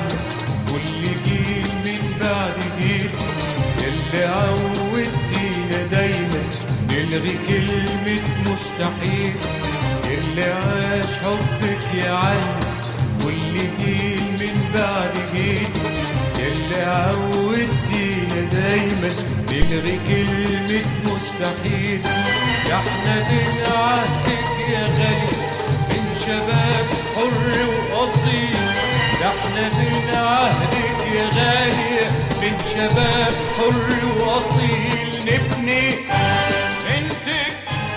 كل جيل من بعد جيل اللي عودتينا دايما نلغي كلمة مستحيل اللي عاش حبك يعلم كل جيل من بعد جيل اللي عودتينا دايما نلغي كلمة مستحيل يا احنا من عهدك يا غالي من شباب حر وأصيل ده احنا من عهدك يا غالي من شباب حر وأصيل نبني بنتك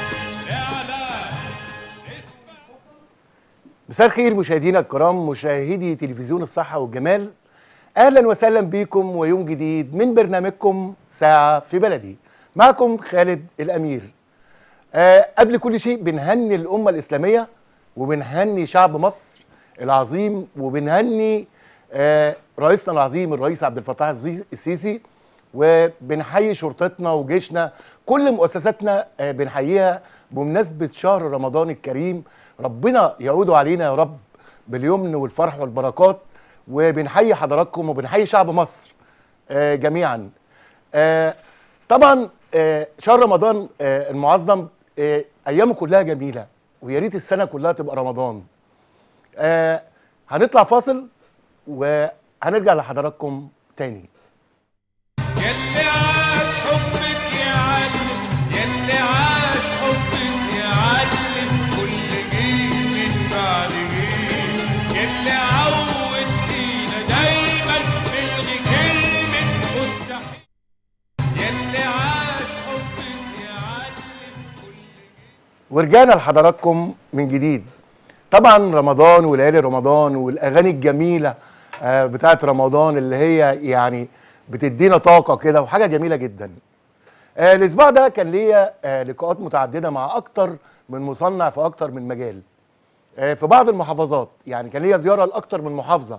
نعلى اسمك مساء الخير مشاهدينا الكرام مشاهدي تلفزيون الصحة والجمال أهلا وسهلا بكم ويوم جديد من برنامجكم ساعة في بلدي معكم خالد الأمير آه قبل كل شيء بنهني الأمة الإسلامية وبنهني شعب مصر العظيم وبنهني آه رئيسنا العظيم الرئيس عبد الفتاح الزي- السيسي وبنحيي شرطتنا وجيشنا كل مؤسساتنا آه بنحييها بمناسبة شهر رمضان الكريم ربنا يعود علينا يا رب باليمن والفرح والبركات وبنحيي حضراتكم وبنحيي شعب مصر آه جميعا آه طبعا آه شهر رمضان آه المعظم آه ايامه كلها جميله ويا ريت السنه كلها تبقى رمضان آه هنطلع فاصل وهنرجع لحضراتكم تاني يلي عاش حبك يعلم يلي عاش حبك يعلم كل جيل من بعد جيل يلي عودتينا دايما نلغي كلمة مستحيل يلي عاش حبك يعلم كل ورجعنا لحضراتكم من جديد طبعا رمضان وليالي رمضان والاغاني الجميله آه، بتاعت رمضان اللي هي يعني بتدينا طاقه كده وحاجه جميله جدا آه، الاسبوع ده كان ليا آه، لقاءات متعدده مع اكتر من مصنع في اكتر من مجال آه، في بعض المحافظات يعني كان ليا زياره لاكتر من محافظه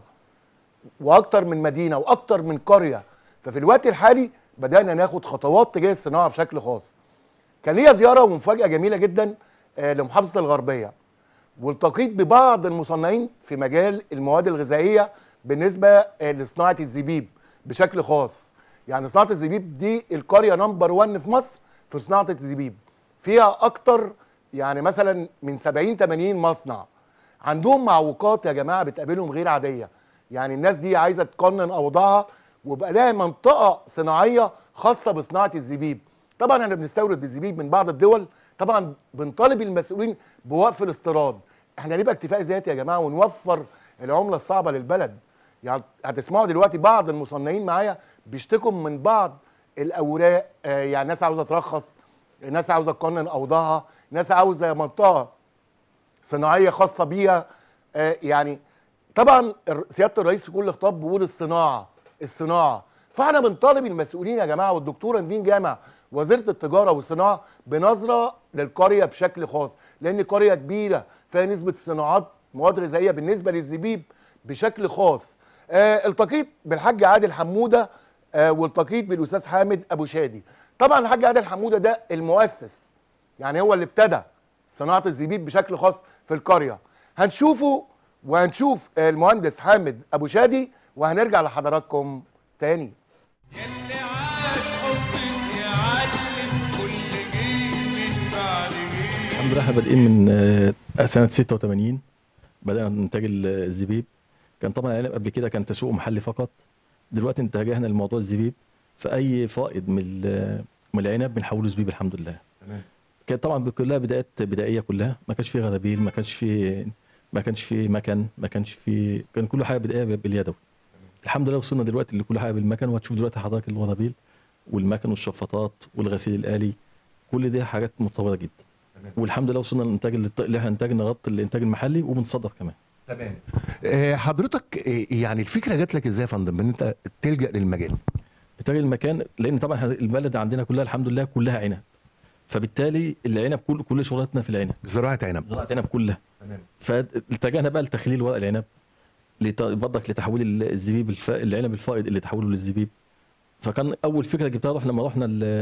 واكتر من مدينه واكتر من قريه ففي الوقت الحالي بدانا ناخد خطوات تجاه الصناعه بشكل خاص كان ليا زياره ومفاجاه جميله جدا آه، لمحافظه الغربيه والتقيت ببعض المصنعين في مجال المواد الغذائيه بالنسبه آه، لصناعه الزبيب بشكل خاص يعني صناعه الزبيب دي القريه نمبر 1 في مصر في صناعه الزبيب فيها اكتر يعني مثلا من 70 80 مصنع عندهم معوقات يا جماعه بتقابلهم غير عاديه يعني الناس دي عايزه تقنن اوضاعها وبقى لها منطقه صناعيه خاصه بصناعه الزبيب طبعا احنا بنستورد الزبيب من بعض الدول طبعا بنطالب المسؤولين بوقف الاستيراد احنا نبقى اكتفاء ذاتي يا جماعه ونوفر العمله الصعبه للبلد يعني هتسمعوا دلوقتي بعض المصنعين معايا بيشتكوا من بعض الاوراق آه، يعني ناس عاوزه ترخص ناس عاوزه تقنن اوضاعها ناس عاوزه منطقه صناعيه خاصه بيها آه، يعني طبعا الر- سياده الرئيس في كل خطاب بيقول الصناعه الصناعه فاحنا بنطالب المسؤولين يا جماعه والدكتوره نفين جامع وزيره التجاره والصناعه بنظره للقريه بشكل خاص لان قريه كبيره فيها نسبه صناعات مواد غذائيه بالنسبه للزبيب بشكل خاص آه التقيت بالحاج عادل حموده آه والتقيت بالاستاذ حامد ابو شادي طبعا الحاج عادل حموده ده المؤسس يعني هو اللي ابتدى صناعه الزبيب بشكل خاص في القريه هنشوفه وهنشوف المهندس حامد ابو شادي وهنرجع لحضراتكم تاني يلي عاش حبك يعلم كل جيل من بعد جيل الحمد لله احنا بادئين من آه، سنة 86 بدأنا ننتج الزبيب كان طبعا العنب قبل كده كان تسويق محلي فقط دلوقتي اتجهنا لموضوع الزبيب فأي فائض من ال- من العنب بنحوله زبيب الحمد لله تمام كانت طبعا كلها بدايات بدائية كلها ما كانش في غرابيل ما كانش في ما كانش في مكن ما كانش في كان كل حاجة بدائية باليدوي الحمد لله وصلنا دلوقتي لكل حاجة بالمكن وهتشوف دلوقتي حضرتك الغرابيل والمكن والشفاطات والغسيل الآلي كل دي حاجات متطورة جدا تمام. والحمد لله وصلنا للانتاج اللي اللي احنا انتاج نغطي الانتاج المحلي وبنصدر كمان تمام آه، حضرتك آه، يعني الفكره جات لك ازاي يا فندم ان انت تلجا للمجال انتاج المكان لان طبعا إحنا البلد عندنا كلها الحمد لله كلها عنب فبالتالي العنب كل كل شغلتنا في العنب زراعه عنب زراعه عنب كلها تمام فاتجهنا بقى لتخليل ورق العنب لت- برضك لتحويل الزبيب الف... العنب الفائض اللي تحوله للزبيب فكان اول فكره جبتها رحنا لما رحنا ال...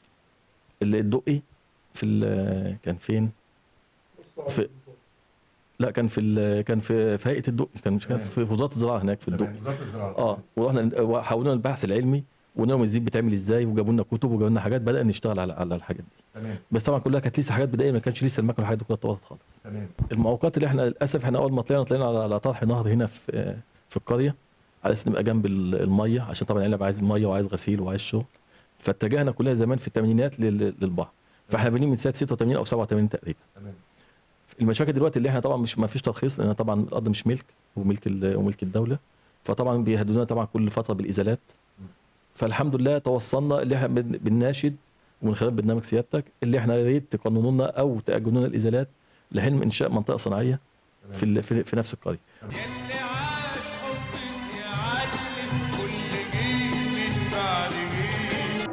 ال- الدقي في ال... كان فين في لا كان في ال- كان في في هيئه الدق كان كان في وزاره الزراعه هناك في الدق اه ورحنا حولنا البحث العلمي وقلنا لهم الزيت بيتعمل ازاي وجابوا لنا كتب وجابوا لنا حاجات بدانا نشتغل على على الحاجات دي تمام بس طبعا كلها كانت لسه حاجات بدائيه ما كانش لسه المكنه والحاجات دي كلها اتطورت خالص تمام المعوقات اللي احنا للاسف احنا اول ما طلعنا طلعنا على على طرح نهر هنا في في القريه على اساس نبقى جنب ال- الميه عشان طبعا العنب عايز ميه وعايز غسيل وعايز شغل فاتجهنا كلنا زمان في الثمانينات لل- للبحر فاحنا بنينا من سنه 86 او 87 تقريبا تمام المشاكل دلوقتي اللي احنا طبعا مش ما فيش ترخيص لان طبعا الارض مش ملك وملك ال- وملك الدوله فطبعا بيهددونا طبعا كل فتره بالازالات فالحمد لله توصلنا اللي احنا بن- بنناشد ومن خلال برنامج سيادتك اللي احنا يا ريت تقننوا لنا او تاجلوا لنا الازالات لحلم انشاء منطقه صناعيه في ال- في, في نفس القريه يلي عاش حبك يعلم كل جيل من بعد جيل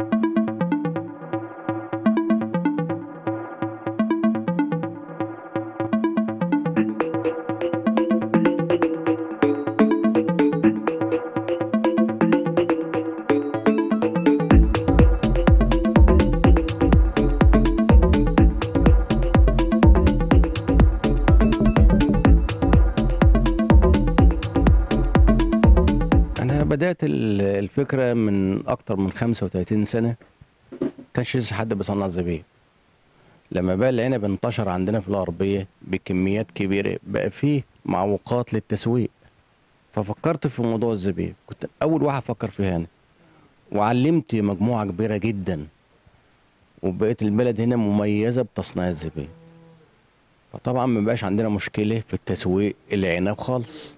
أنا بدأت ال- الفكرة من أكتر من 35 سنة كانش لسه حد بيصنع زبيب لما بقى العنب انتشر عندنا في الغربية بكميات كبيرة بقى فيه معوقات للتسويق ففكرت في موضوع الزبيب كنت أول واحد أفكر فيها أنا وعلمت مجموعة كبيرة جدا وبقيت البلد هنا مميزة بتصنيع الزبيب فطبعا ما بقاش عندنا مشكلة في التسويق العنب خالص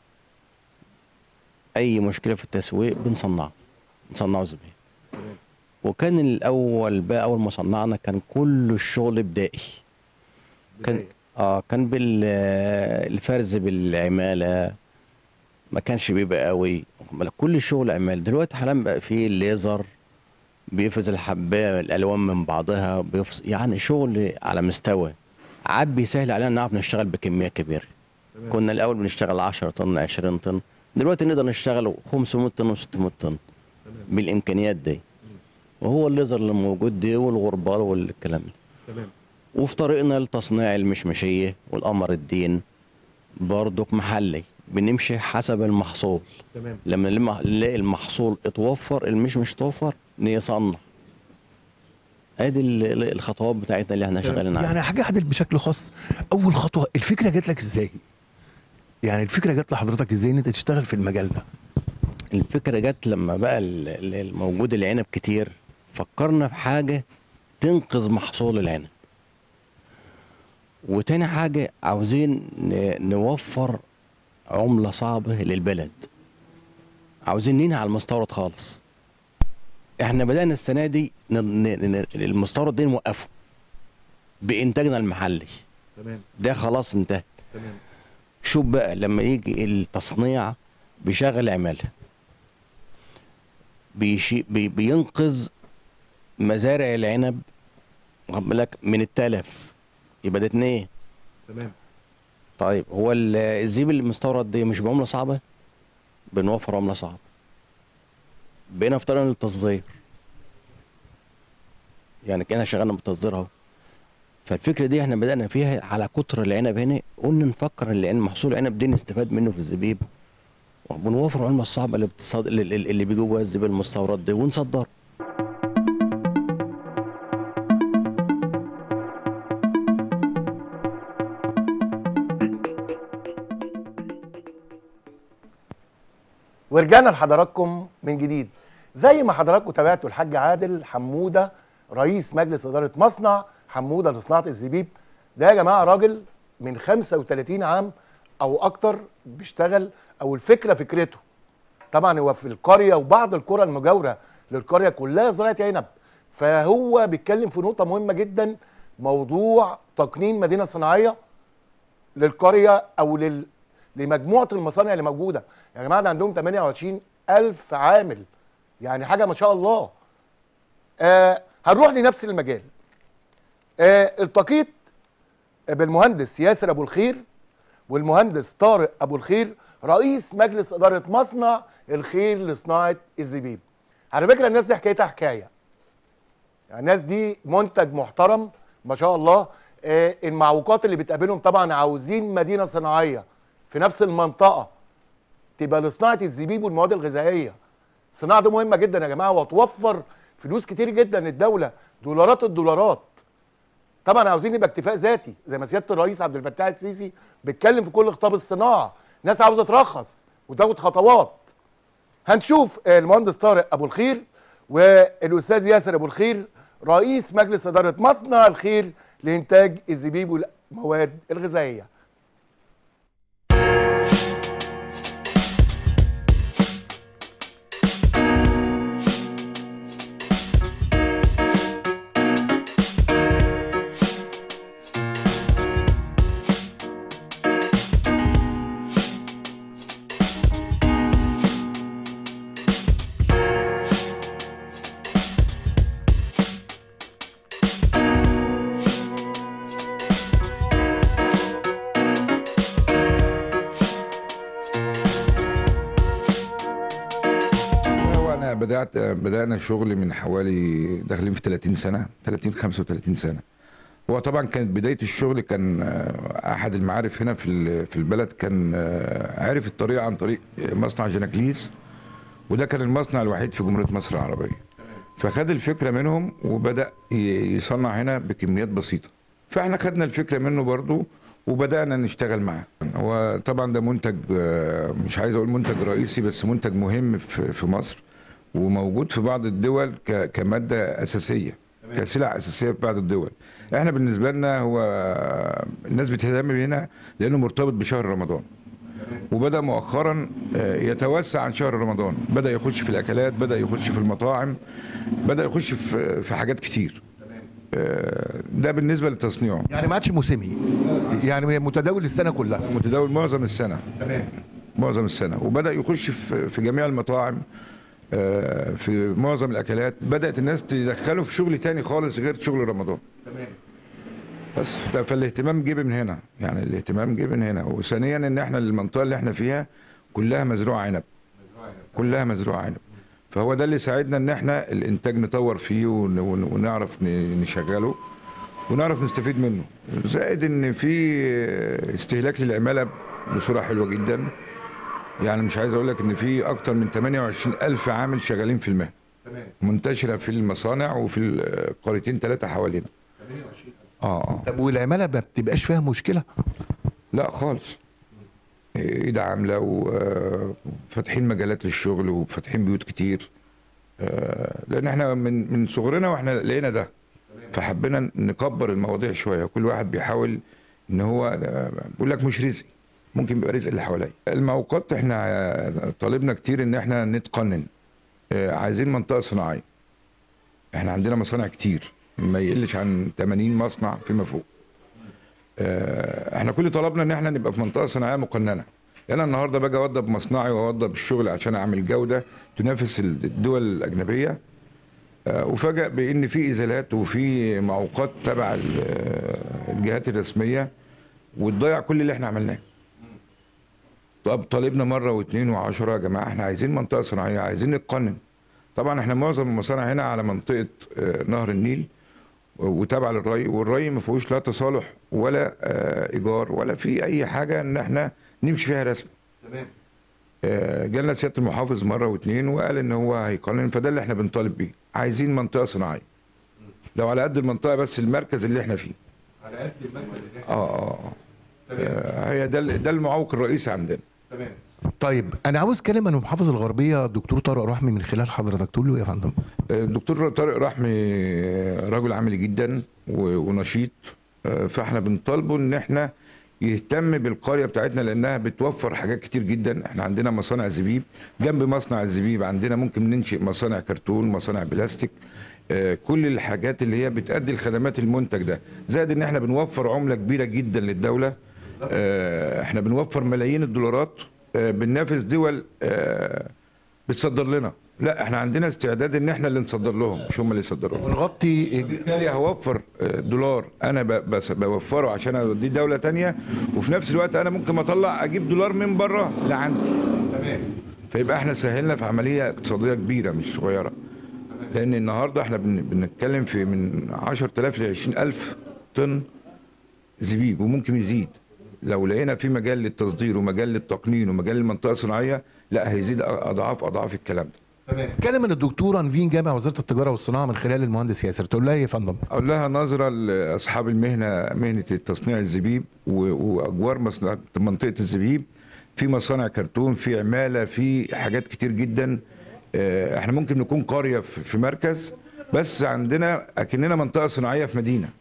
اي مشكله في التسويق بنصنعه نصنعه زبيب وكان الاول بقى اول ما صنعنا كان كل الشغل بدائي كان اه كان بالفرز بالعماله ما كانش بيبقى قوي كل الشغل عمال دلوقتي حاليا بقى فيه الليزر بيفرز الحبايه الالوان من بعضها بيفصل يعني شغل على مستوى عاد بيسهل علينا نعرف نشتغل بكميه كبيره كنا الاول بنشتغل 10 طن 20 طن دلوقتي نقدر نشتغل 500 طن و600 طن بالامكانيات دي وهو الليزر اللي موجود دي والغربال والكلام ده تمام وفي طريقنا لتصنيع المشمشيه والقمر الدين برضك محلي بنمشي حسب المحصول تمام لما نلم- نلاقي المحصول اتوفر المشمش اتوفر نصنع ادي ال- ال- الخطوات بتاعتنا اللي احنا شغالين عليها يعني حاجه عادل بشكل خاص اول خطوه الفكره جات لك ازاي يعني الفكره جات لحضرتك ازاي ان انت تشتغل في المجال ده الفكرة جت لما بقى ال- ال- الموجود العنب كتير فكرنا في حاجة تنقذ محصول العنب وتاني حاجة عاوزين ن- نوفر عملة صعبة للبلد عاوزين ننهي على المستورد خالص احنا بدأنا السنة دي ن- ن- ن- المستورد ده نوقفه بإنتاجنا المحلي تمام ده خلاص انتهى تمام شوف بقى لما يجي التصنيع بيشغل عمالة بيشي بي بينقذ مزارع العنب واخد بالك من التلف يبقى ده اتنين تمام طيب هو ال- الزيب المستورد دي مش بعملة صعبة بنوفر عملة صعبة بقينا في طريقنا للتصدير يعني كأننا شغالنا بالتصدير اهو فالفكرة دي احنا بدأنا فيها على كتر العنب هنا قلنا نفكر ان العنب محصول العنب دي نستفاد منه في الزبيب ونوفر العلمة الصعبة اللي بتصد... اللي, اللي بيجوا بيها الزبيب المستورد دي ونصدره ورجعنا لحضراتكم من جديد زي ما حضراتكم تابعتوا الحاج عادل حموده رئيس مجلس اداره مصنع حموده لصناعه الزبيب ده يا جماعه راجل من 35 عام او اكتر بيشتغل او الفكره فكرته طبعا هو في القريه وبعض القرى المجاوره للقريه كلها زراعه عنب فهو بيتكلم في نقطه مهمه جدا موضوع تقنين مدينه صناعيه للقريه او لل... لمجموعه المصانع اللي موجوده يا جماعه ده عندهم 28 الف عامل يعني حاجه ما شاء الله آه هنروح لنفس المجال آه التقيت بالمهندس ياسر ابو الخير والمهندس طارق ابو الخير رئيس مجلس اداره مصنع الخير لصناعه الزبيب على فكره الناس دي حكايتها حكايه يعني الناس دي منتج محترم ما شاء الله آه، المعوقات اللي بتقابلهم طبعا عاوزين مدينه صناعيه في نفس المنطقه تبقى لصناعه الزبيب والمواد الغذائيه الصناعه دي مهمه جدا يا جماعه وهتوفر فلوس كتير جدا للدوله دولارات الدولارات طبعا عاوزين يبقى اكتفاء ذاتي زي ما سياده الرئيس عبد الفتاح السيسي بيتكلم في كل خطاب الصناعه ناس عاوزه ترخص وتاخد خطوات هنشوف المهندس طارق ابو الخير والاستاذ ياسر ابو الخير رئيس مجلس اداره مصنع الخير لانتاج الزبيب والمواد الغذائيه هو انا بدات بدانا شغل من حوالي داخلين في 30 سنه 30 35 سنه هو طبعا كانت بدايه الشغل كان آه، احد المعارف هنا في ال- في البلد كان آه، عرف الطريقه عن طريق مصنع جناكليس وده كان المصنع الوحيد في جمهوريه مصر العربيه فخد الفكره منهم وبدا ي- يصنع هنا بكميات بسيطه فاحنا خدنا الفكره منه برضو وبدانا نشتغل معاه هو طبعا ده منتج آه، مش عايز اقول منتج رئيسي بس منتج مهم في في مصر وموجود في بعض الدول ك- كماده اساسيه كسلع اساسيه في بعض الدول احنا بالنسبه لنا هو الناس بتهتم هنا لانه مرتبط بشهر رمضان وبدا مؤخرا آه، يتوسع عن شهر رمضان بدا يخش في الاكلات بدا يخش في المطاعم بدا يخش في في حاجات كتير آه، ده بالنسبه لتصنيعه يعني ما عادش موسمي يعني متداول السنه كلها متداول معظم السنه تمام معظم السنه وبدا يخش في في جميع المطاعم آه، في معظم الاكلات بدات الناس تدخله في شغل تاني خالص غير شغل رمضان تمام بس ده- فالاهتمام جه من هنا يعني الاهتمام جه من هنا وثانيا ان احنا المنطقه اللي احنا فيها كلها مزروعه عنب كلها مزروعه عنب فهو ده اللي ساعدنا ان احنا الانتاج نطور فيه ون- ون- ونعرف ن- نشغله ونعرف نستفيد منه زائد ان في استهلاك للعماله بصوره حلوه جدا يعني مش عايز اقول لك ان في اكتر من 28 الف عامل شغالين في المهنه تمام منتشره في المصانع وفي القريتين ثلاثه حوالينا اه اه طب والعماله ما بتبقاش فيها مشكله لا خالص ايد عامله وفاتحين مجالات للشغل وفاتحين بيوت كتير آه، لان احنا من من صغرنا واحنا لقينا ده فحبينا نكبر المواضيع شويه كل واحد بيحاول ان هو آه، بيقول لك مش رزقي ممكن يبقى رزق اللي حواليا المعوقات احنا آه، طالبنا كتير ان احنا نتقنن آه، عايزين منطقه صناعيه احنا عندنا مصانع كتير ما يقلش عن 80 مصنع فيما فوق آه، احنا كل طلبنا ان احنا نبقى في منطقه صناعيه مقننه انا النهارده باجي اوضب مصنعي واوضب الشغل عشان اعمل جوده تنافس الدول الاجنبيه آه، وفجأ بان في ازالات وفي معوقات تبع ال- آه، الجهات الرسميه وتضيع كل اللي احنا عملناه طب طالبنا مره واثنين وعشرة يا جماعه احنا عايزين منطقه صناعيه عايزين نتقنن طبعا احنا معظم المصانع هنا على منطقه آه، نهر النيل وتابع للري والري ما فيهوش لا تصالح ولا آه، ايجار ولا في اي حاجه ان احنا نمشي فيها رسمي تمام آه، جالنا سياده المحافظ مره واتنين وقال ان هو هيقنن فده اللي احنا بنطالب بيه عايزين منطقه صناعيه لو على قد المنطقه بس المركز اللي احنا فيه على قد المركز اللي اه اه آه. آه، هي ده ده المعوق الرئيسي عندنا تمام طيب انا عاوز اتكلم عن المحافظ الغربيه الدكتور طارق رحمي من خلال حضرتك تقول له إيه يا فندم الدكتور طارق رحمي رجل عملي جدا و- ونشيط آه، فاحنا بنطالبه ان احنا يهتم بالقريه بتاعتنا لانها بتوفر حاجات كتير جدا احنا عندنا مصانع زبيب جنب مصنع الزبيب عندنا ممكن ننشئ مصانع كرتون مصانع بلاستيك آه، كل الحاجات اللي هي بتأدي الخدمات المنتج ده زائد ان احنا بنوفر عمله كبيره جدا للدوله آه، احنا بنوفر ملايين الدولارات آه، بننافس دول آه، بتصدر لنا لا احنا عندنا استعداد ان احنا اللي نصدر لهم مش هم اللي يصدروا لنا ونغطي بالتالي هوفر آه، دولار انا ب- بس بوفره عشان اوديه دوله تانية وفي نفس الوقت انا ممكن اطلع اجيب دولار من بره لعندي تمام فيبقى احنا سهلنا في عمليه اقتصاديه كبيره مش صغيره لان النهارده احنا بن- بنتكلم في من 10000 ل 20000 طن زبيب وممكن يزيد لو لقينا في مجال للتصدير ومجال للتقنين ومجال للمنطقه الصناعيه لا هيزيد اضعاف اضعاف الكلام ده تمام كلم الدكتوره نفين جامع وزاره التجاره والصناعه من خلال المهندس ياسر تقول لها ايه يا فندم اقول لها نظره لاصحاب المهنه مهنه تصنيع الزبيب و- واجوار مصنع منطقه الزبيب في مصانع كرتون في عماله في حاجات كتير جدا آه، احنا ممكن نكون قريه في في مركز بس عندنا اكننا منطقه صناعيه في مدينه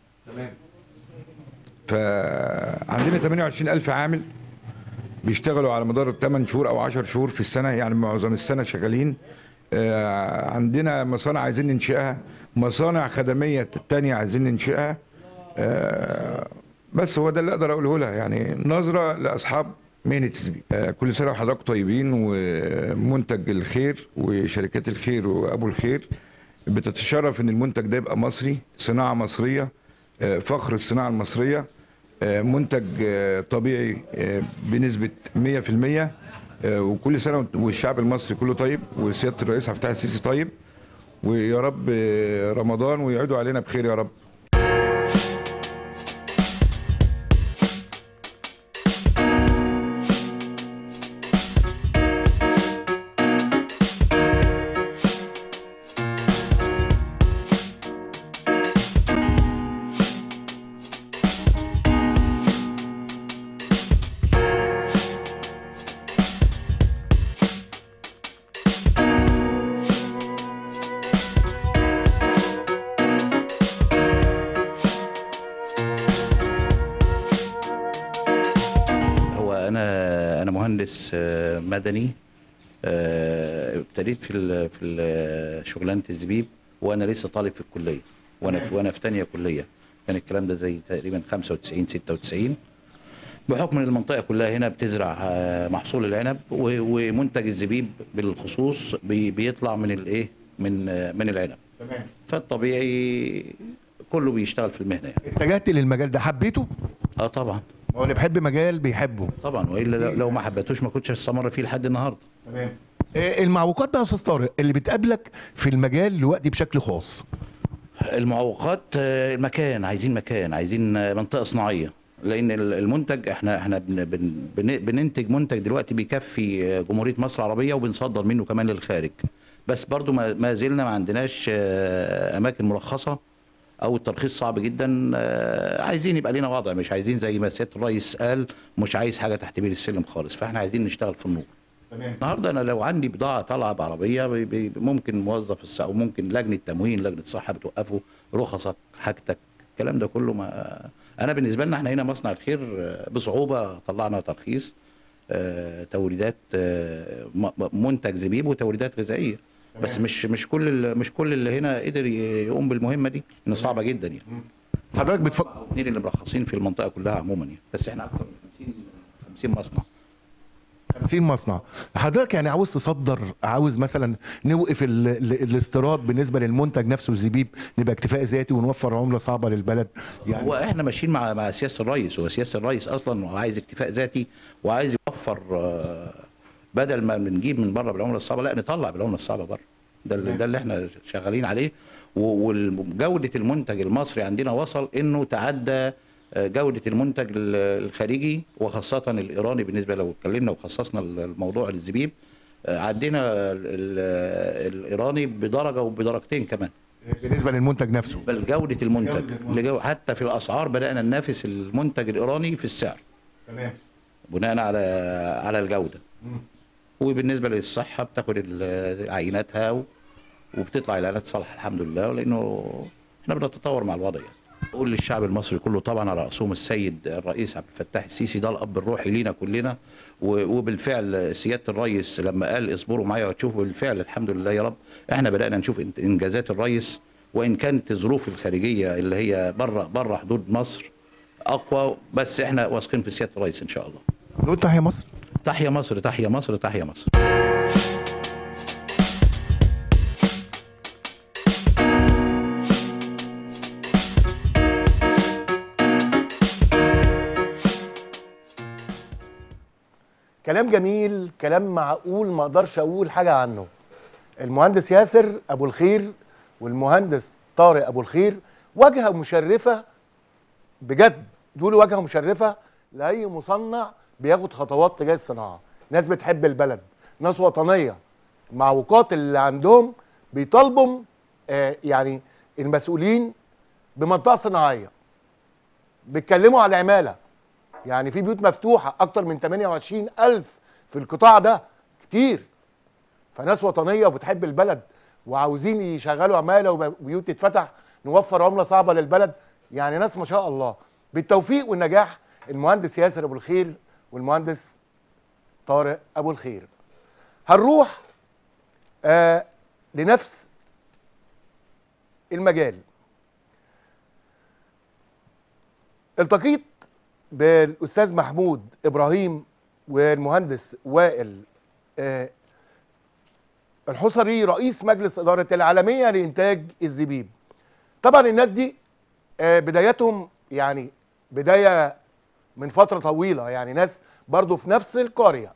فعندنا 28 ألف عامل بيشتغلوا على مدار 8 شهور أو 10 شهور في السنة يعني معظم السنة شغالين آه، عندنا مصانع عايزين ننشئها مصانع خدمية تانية عايزين ننشئها آه، بس هو ده اللي أقدر أقوله لها يعني نظرة لأصحاب مهنة الزبيب آه، كل سنة وحضراتكم طيبين ومنتج الخير وشركات الخير وأبو الخير بتتشرف ان المنتج ده يبقى مصري صناعه مصريه آه، فخر الصناعه المصريه آه، منتج آه، طبيعي آه، بنسبه 100% آه، وكل سنه والشعب المصري كله طيب وسياده الرئيس عبد الفتاح السيسي طيب ويا رب آه، رمضان ويعيدوا علينا بخير يا رب هو انا انا مهندس آه، مدني آه، ابتديت في ال- في ال- شغلانه الزبيب وانا لسه طالب في الكليه وانا في وانا في ثانيه كليه كان الكلام ده زي تقريبا 95 96 بحكم ان المنطقه كلها هنا بتزرع آه، محصول العنب و- ومنتج الزبيب بالخصوص بي- بيطلع من الايه من آه، من العنب تمام فالطبيعي كله بيشتغل في المهنه يعني اتجهت للمجال ده حبيته اه طبعا هو اللي بيحب مجال بيحبه طبعا والا لو- لو ما حبيتوش ما كنتش استمر فيه لحد النهارده تمام المعوقات بقى يا استاذ طارق اللي بتقابلك في المجال دلوقتي بشكل خاص المعوقات آه، المكان عايزين مكان عايزين آه، منطقه صناعيه لان ال- المنتج احنا احنا بن بن بن- بننتج منتج دلوقتي بيكفي آه، جمهوريه مصر العربيه وبنصدر منه كمان للخارج بس برضو ما ما زلنا ما عندناش آه، اماكن مرخصه او الترخيص صعب جدا آه، عايزين يبقى لنا وضع مش عايزين زي ما سياده الرئيس قال مش عايز حاجه تحت بير السلم خالص فاحنا عايزين نشتغل في النور تمام النهارده انا لو عندي بضاعه طالعه بعربيه بي- بي- ممكن موظف الس- او ممكن لجنه تموين لجنه صحه بتوقفه رخصك حاجتك الكلام ده كله ما انا بالنسبه لنا احنا هنا مصنع الخير آه، بصعوبه طلعنا ترخيص آه، توريدات آه، م- م- منتج زبيب وتوريدات غذائيه بس مش مش كل ال- مش كل اللي هنا قدر ي- يقوم بالمهمه دي ان صعبه جدا يعني حضرتك بتفكر الاثنين اللي مرخصين في المنطقه كلها عموما يعني بس احنا اكثر من 50 50 مصنع 50 مصنع حضرتك يعني عاوز تصدر عاوز مثلا نوقف ال- ال- الاستيراد بالنسبه للمنتج نفسه الزبيب نبقى اكتفاء ذاتي ونوفر عمله صعبه للبلد يعني هو احنا ماشيين مع مع سياسه الرئيس هو سياسه الرئيس اصلا عايز اكتفاء ذاتي وعايز يوفر آه، بدل ما بنجيب من بره بالعمله الصعبه لا نطلع بالعمله الصعبه بره ده اللي ده اللي احنا شغالين عليه وجوده المنتج المصري عندنا وصل انه تعدى آه، جوده المنتج ال- الخارجي وخاصه الايراني بالنسبه لو اتكلمنا وخصصنا الموضوع للزبيب آه، عدينا ال- ال- الايراني بدرجه وبدرجتين كمان بالنسبه للمنتج نفسه بل جودة المنتج جودة المنتج. لجو حتى في الأسعار بدأنا ننافس المنتج الإيراني في السعر تمام بناء على على الجودة وبالنسبة للصحة بتاخد ال- عيناتها و- وبتطلع العينات صالحة الحمد لله لأنه احنا بنتطور مع الوضع يعني. أقول للشعب المصري كله طبعا على رأسهم السيد الرئيس عبد الفتاح السيسي ده الأب الروحي لينا كلنا و- وبالفعل سيادة الرئيس لما قال اصبروا معايا وتشوفوا بالفعل الحمد لله يا رب احنا بدأنا نشوف إن- إنجازات الرئيس وإن كانت الظروف الخارجية اللي هي بره بره حدود مصر أقوى بس احنا واثقين في سيادة الرئيس إن شاء الله نقول تحيا مصر تحيا مصر تحيا مصر تحيا مصر كلام جميل كلام معقول ما اقدرش اقول حاجه عنه المهندس ياسر ابو الخير والمهندس طارق ابو الخير واجهه مشرفه بجد دول واجهه مشرفه لاي مصنع بياخد خطوات تجاه الصناعه ناس بتحب البلد ناس وطنيه المعوقات اللي عندهم بيطالبوا آه يعني المسؤولين بمنطقه صناعيه بيتكلموا على العماله يعني في بيوت مفتوحه اكتر من 28 الف في القطاع ده كتير فناس وطنيه وبتحب البلد وعاوزين يشغلوا عماله وبيوت تتفتح نوفر عمله صعبه للبلد يعني ناس ما شاء الله بالتوفيق والنجاح المهندس ياسر ابو الخير والمهندس طارق ابو الخير هنروح آه لنفس المجال التقيت بالاستاذ محمود ابراهيم والمهندس وائل آه الحصري رئيس مجلس اداره العالميه لانتاج الزبيب طبعا الناس دي آه بدايتهم يعني بدايه من فتره طويله يعني ناس برضو في نفس القريه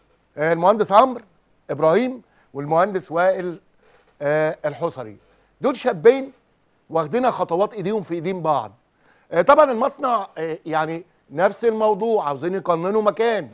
آه المهندس عمرو ابراهيم والمهندس وائل آه الحصري دول شابين واخدين خطوات ايديهم في ايدين بعض آه طبعا المصنع آه يعني نفس الموضوع عاوزين يقننوا مكان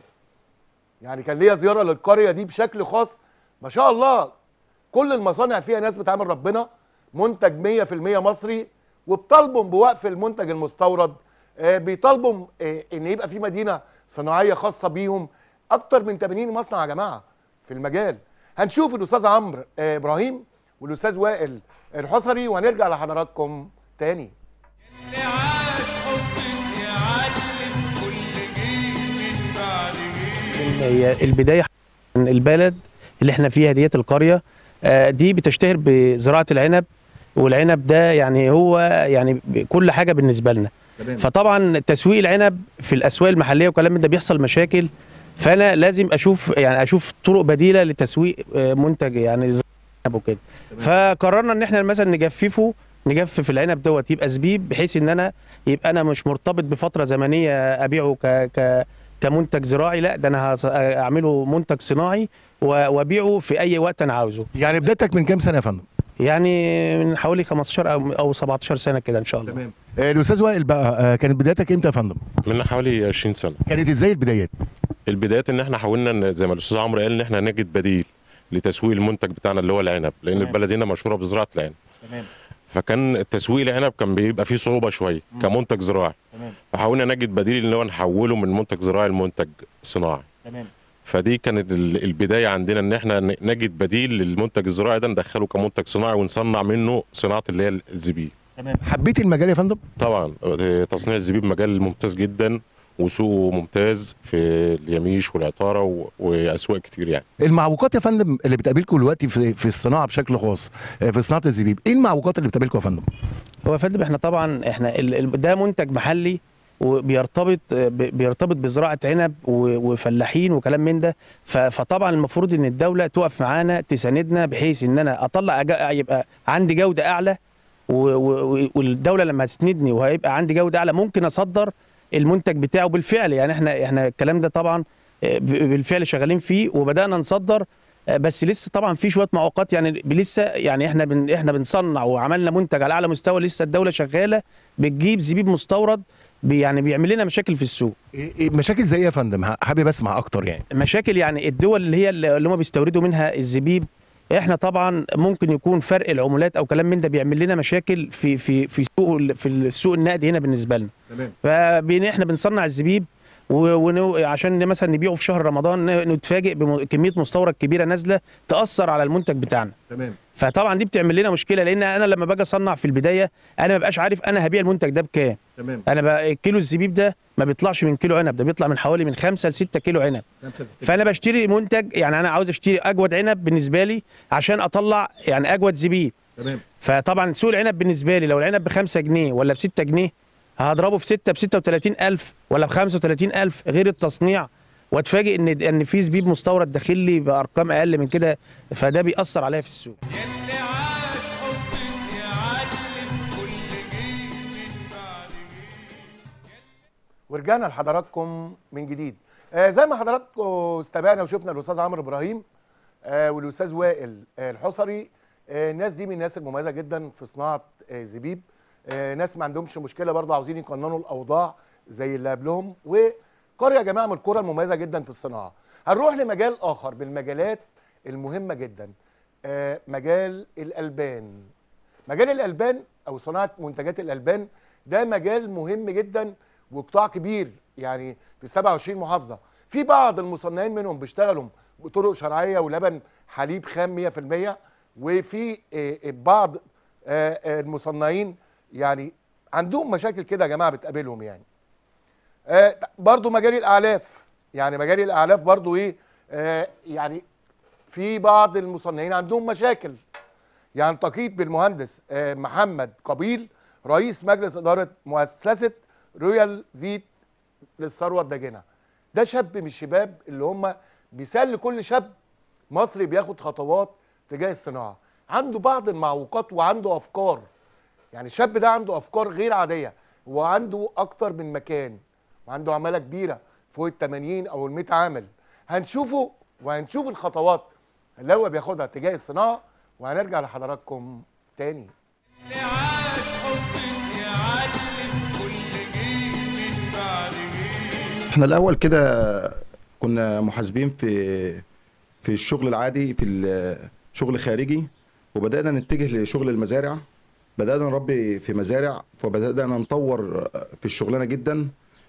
يعني كان ليا زياره للقريه دي بشكل خاص ما شاء الله كل المصانع فيها ناس بتعمل ربنا منتج 100% مصري وبطالبوا بوقف المنتج المستورد آه بيطالبوا آه ان يبقى في مدينه صناعيه خاصه بيهم اكتر من 80 مصنع يا جماعه في المجال هنشوف الاستاذ عمرو آه ابراهيم والاستاذ وائل الحصري وهنرجع لحضراتكم تاني اللي عاش حبك يعلم كل جيل من بعد جيل هي البدايه من البلد اللي احنا فيها ديت القريه آه، دي بتشتهر بزراعه العنب والعنب ده يعني هو يعني كل حاجه بالنسبه لنا فطبعا تسويق العنب في الاسواق المحليه وكلام من ده بيحصل مشاكل فانا لازم اشوف يعني اشوف طرق بديله لتسويق آه، منتج يعني زي العنب وكده فقررنا ان احنا مثلا نجففه نجفف العنب دوت يبقى زبيب بحيث ان انا يبقى انا مش مرتبط بفتره زمنيه ابيعه ك ك كمنتج زراعي لا ده انا هص- اعمله منتج صناعي و- وابيعه في اي وقت انا عاوزه يعني بدايتك من كام سنه يا فندم يعني من حوالي 15 او او 17 سنه كده ان شاء الله تمام آه، الاستاذ وائل بقى آه، كانت بدايتك امتى يا فندم من حوالي 20 سنه كانت ازاي البدايات البدايات ان احنا حاولنا إن زي ما الاستاذ عمرو قال ان احنا نجد بديل لتسويق المنتج بتاعنا اللي هو العنب لان تمام. البلد هنا مشهوره بزراعه العنب تمام فكان تسويق العنب كان بيبقى فيه صعوبه شويه كمنتج زراعي تمام فحاولنا نجد بديل ان هو نحوله من منتج زراعي لمنتج صناعي تمام فدي كانت ال- البدايه عندنا ان احنا ن- نجد بديل للمنتج الزراعي ده ندخله كمنتج صناعي ونصنع منه صناعه اللي هي الزبيب تمام حبيت المجال يا فندم طبعا آه، تصنيع الزبيب مجال ممتاز جدا وسوقه ممتاز في اليميش والعطاره و- واسواق كتير يعني المعوقات يا فندم اللي بتقابلكم دلوقتي في في الصناعه بشكل خاص آه، في صناعه الزبيب ايه المعوقات اللي بتقابلكم يا فندم هو يا فندم احنا طبعا احنا ال- ال- ده منتج محلي وبيرتبط ب- بيرتبط بزراعه عنب و- وفلاحين وكلام من ده ف- فطبعا المفروض ان الدوله تقف معانا تساندنا بحيث ان انا اطلع أج- يبقى عندي جوده اعلى و- و- والدوله لما هتسندني وهيبقى عندي جوده اعلى ممكن اصدر المنتج بتاعه بالفعل يعني احنا احنا الكلام ده طبعا آه، ب- بالفعل شغالين فيه وبدانا نصدر آه، بس لسه طبعا في شويه معوقات يعني لسه يعني احنا بن احنا بنصنع وعملنا منتج على اعلى مستوى لسه الدوله شغاله بتجيب زبيب مستورد بي يعني بيعمل لنا مشاكل في السوق إيه إيه مشاكل زي ايه يا فندم ح- حابب اسمع اكتر يعني مشاكل يعني الدول اللي هي اللي هم بيستوردوا منها الزبيب احنا طبعا ممكن يكون فرق العملات او كلام من ده بيعمل لنا مشاكل في في في سوق ال- في السوق النقدي هنا بالنسبه لنا تمام فبين احنا بنصنع الزبيب و- ونو عشان مثلا نبيعه في شهر رمضان ن- نتفاجئ بكميه مستورد كبيره نازله تاثر على المنتج بتاعنا تمام فطبعا دي بتعمل لنا مشكله لان انا لما باجي اصنع في البدايه انا ما ببقاش عارف انا هبيع المنتج ده بكام تمام انا بقى كيلو الزبيب ده ما بيطلعش من كيلو عنب ده بيطلع من حوالي من 5 ل 6 كيلو عنب فانا بشتري منتج يعني انا عاوز اشتري اجود عنب بالنسبه لي عشان اطلع يعني اجود زبيب تمام فطبعا سوق العنب بالنسبه لي لو العنب ب 5 جنيه ولا ب 6 جنيه هضربه في 6 ب 36000 ولا ب 35000 غير التصنيع واتفاجئ ان ان في زبيب مستورد داخل لي بارقام اقل من كده فده بيأثر عليا في السوق يلي عاش حبك يعلم كل جيل من بعد جيل ورجعنا لحضراتكم من جديد آه زي ما حضراتكم استبعنا وشفنا الاستاذ عمرو ابراهيم آه والاستاذ وائل آه الحصري آه الناس دي من الناس المميزه جدا في صناعه آه الزبيب آه ناس ما عندهمش مشكله برضه عاوزين يقننوا الاوضاع زي اللي قبلهم وقريه يا جماعه من القرى المميزه جدا في الصناعه هنروح لمجال اخر من المجالات المهمه جدا آه، مجال الالبان مجال الالبان او صناعه منتجات الالبان ده مجال مهم جدا وقطاع كبير يعني في 27 محافظه في بعض المصنعين منهم بيشتغلوا بطرق شرعيه ولبن حليب خام 100% وفي آه، آه، بعض آه، آه، المصنعين يعني عندهم مشاكل كده يا جماعه بتقابلهم يعني آه، برضو مجال الاعلاف يعني مجال الاعلاف برضو ايه آه، يعني في بعض المصنعين عندهم مشاكل يعني التقيت بالمهندس آه، محمد قبيل رئيس مجلس اداره مؤسسه رويال فيت للثروه الداجنه ده شاب من الشباب اللي هم مثال لكل شاب مصري بياخد خطوات تجاه الصناعه عنده بعض المعوقات وعنده افكار يعني الشاب ده عنده افكار غير عاديه وعنده اكتر من مكان وعنده عماله كبيره فوق ال 80 او ال 100 عامل هنشوفه وهنشوف الخطوات اللي هو بياخدها تجاه الصناعه وهنرجع لحضراتكم تاني اللي عاش حبك يعلم كل جيل من بعد جيل احنا الاول كده كنا محاسبين في في الشغل العادي في الشغل خارجي وبدانا نتجه لشغل المزارع بدانا نربي في مزارع فبدانا نطور في الشغلانه جدا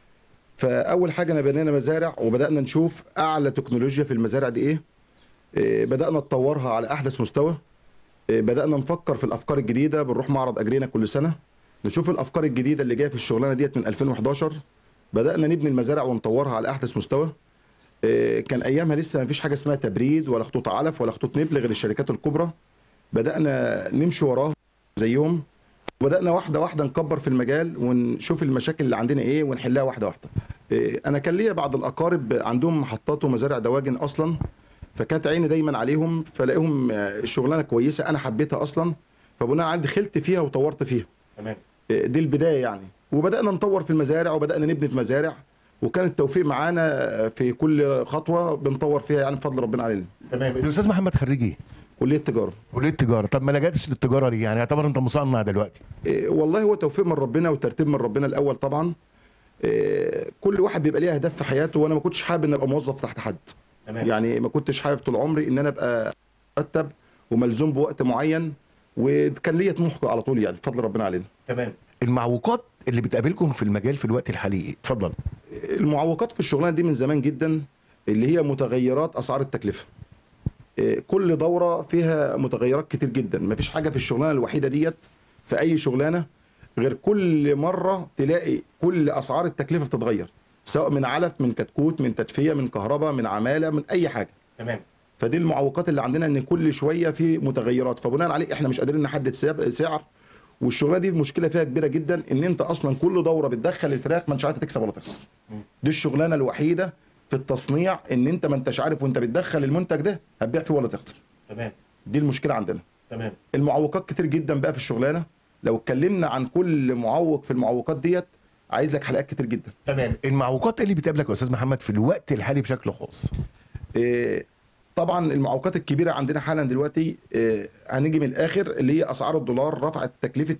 فاول حاجه انا بنينا مزارع وبدانا نشوف اعلى تكنولوجيا في المزارع دي ايه إيه، بدانا نطورها على احدث مستوى إيه، بدانا نفكر في الافكار الجديده بنروح معرض اجرينا كل سنه نشوف الافكار الجديده اللي جايه في الشغلانه ديت من 2011 بدانا نبني المزارع ونطورها على احدث مستوى إيه، كان ايامها لسه ما فيش حاجه اسمها تبريد ولا خطوط علف ولا خطوط نبل غير الشركات الكبرى بدانا نمشي وراهم زيهم وبدانا واحده واحده نكبر في المجال ونشوف المشاكل اللي عندنا ايه ونحلها واحده واحده إيه، انا كان ليا بعض الاقارب عندهم محطات ومزارع دواجن اصلا فكانت عيني دايما عليهم فلاقيهم آه، الشغلانه كويسه انا حبيتها اصلا فبناء على دخلت فيها وطورت فيها تمام إيه، دي البدايه يعني وبدانا نطور في المزارع وبدانا نبني في مزارع وكان التوفيق معانا في كل خطوه بنطور فيها يعني بفضل ربنا علينا تمام الاستاذ محمد خريج ايه كليه التجاره كليه التجاره طب ما لجأتش للتجاره ليه يعني يعتبر انت مصنع دلوقتي إيه، والله هو توفيق من ربنا وترتيب من ربنا الاول طبعا إيه، كل واحد بيبقى ليه اهداف في حياته وانا ما كنتش حابب ان ابقى موظف تحت حد تمام يعني ما كنتش حابب طول عمري ان انا ابقى مرتب وملزوم بوقت معين وكان ليا طموح على طول يعني بفضل ربنا علينا تمام المعوقات اللي بتقابلكم في المجال في الوقت الحالي ايه اتفضل المعوقات في الشغلانه دي من زمان جدا اللي هي متغيرات اسعار التكلفه إيه، كل دوره فيها متغيرات كتير جدا مفيش حاجه في الشغلانه الوحيده ديت في اي شغلانه غير كل مره تلاقي كل اسعار التكلفه بتتغير سواء من علف من كتكوت من تدفئه من كهرباء من عماله من اي حاجه تمام فدي المعوقات اللي عندنا ان كل شويه في متغيرات فبناء عليه احنا مش قادرين نحدد سعر- سعر والشغلانه دي المشكله فيها كبيره جدا ان انت اصلا كل دوره بتدخل الفراخ ما انتش عارف تكسب ولا تخسر دي الشغلانه الوحيده في التصنيع ان انت ما انتش عارف وانت بتدخل المنتج ده هتبيع فيه ولا تخسر تمام دي المشكله عندنا تمام المعوقات كتير جدا بقى في الشغلانه لو اتكلمنا عن كل معوق في المعوقات ديت عايز لك حلقات كتير جدا تمام المعوقات اللي بتقابلك يا استاذ محمد في الوقت الحالي بشكل خاص إيه، طبعا المعوقات الكبيره عندنا حالا دلوقتي إيه، هنيجي من الاخر اللي هي اسعار الدولار رفعت تكلفه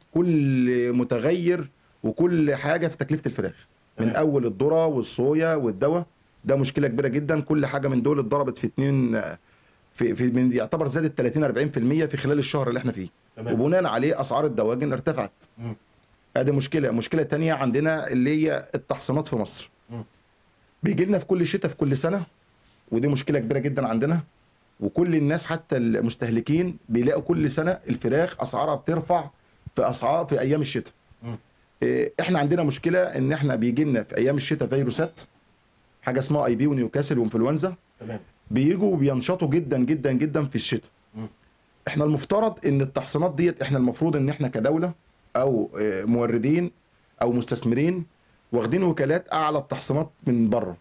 كل متغير وكل حاجه في تكلفه الفراخ من تمام. اول الذره والصويا والدواء ده مشكله كبيره جدا كل حاجه من دول اتضربت في اتنين في في من يعتبر زادت 30 40% في خلال الشهر اللي احنا فيه تمام وبناء عليه اسعار الدواجن ارتفعت مم. ادي مشكله مشكله تانية عندنا اللي هي التحصينات في مصر مم. بيجي لنا في كل شتاء في كل سنه ودي مشكله كبيره جدا عندنا وكل الناس حتى المستهلكين بيلاقوا كل سنه الفراخ اسعارها بترفع في اسعار في ايام الشتاء مم. إيه، احنا عندنا مشكله ان احنا بيجي لنا في ايام الشتاء فيروسات حاجه اسمها اي بي ونيوكاسل وانفلونزا تمام بيجوا وبينشطوا جدا جدا جدا في الشتاء مم. احنا المفترض ان التحصينات ديت احنا المفروض ان احنا كدوله او آه، موردين او مستثمرين واخدين وكالات اعلى التحصينات من بره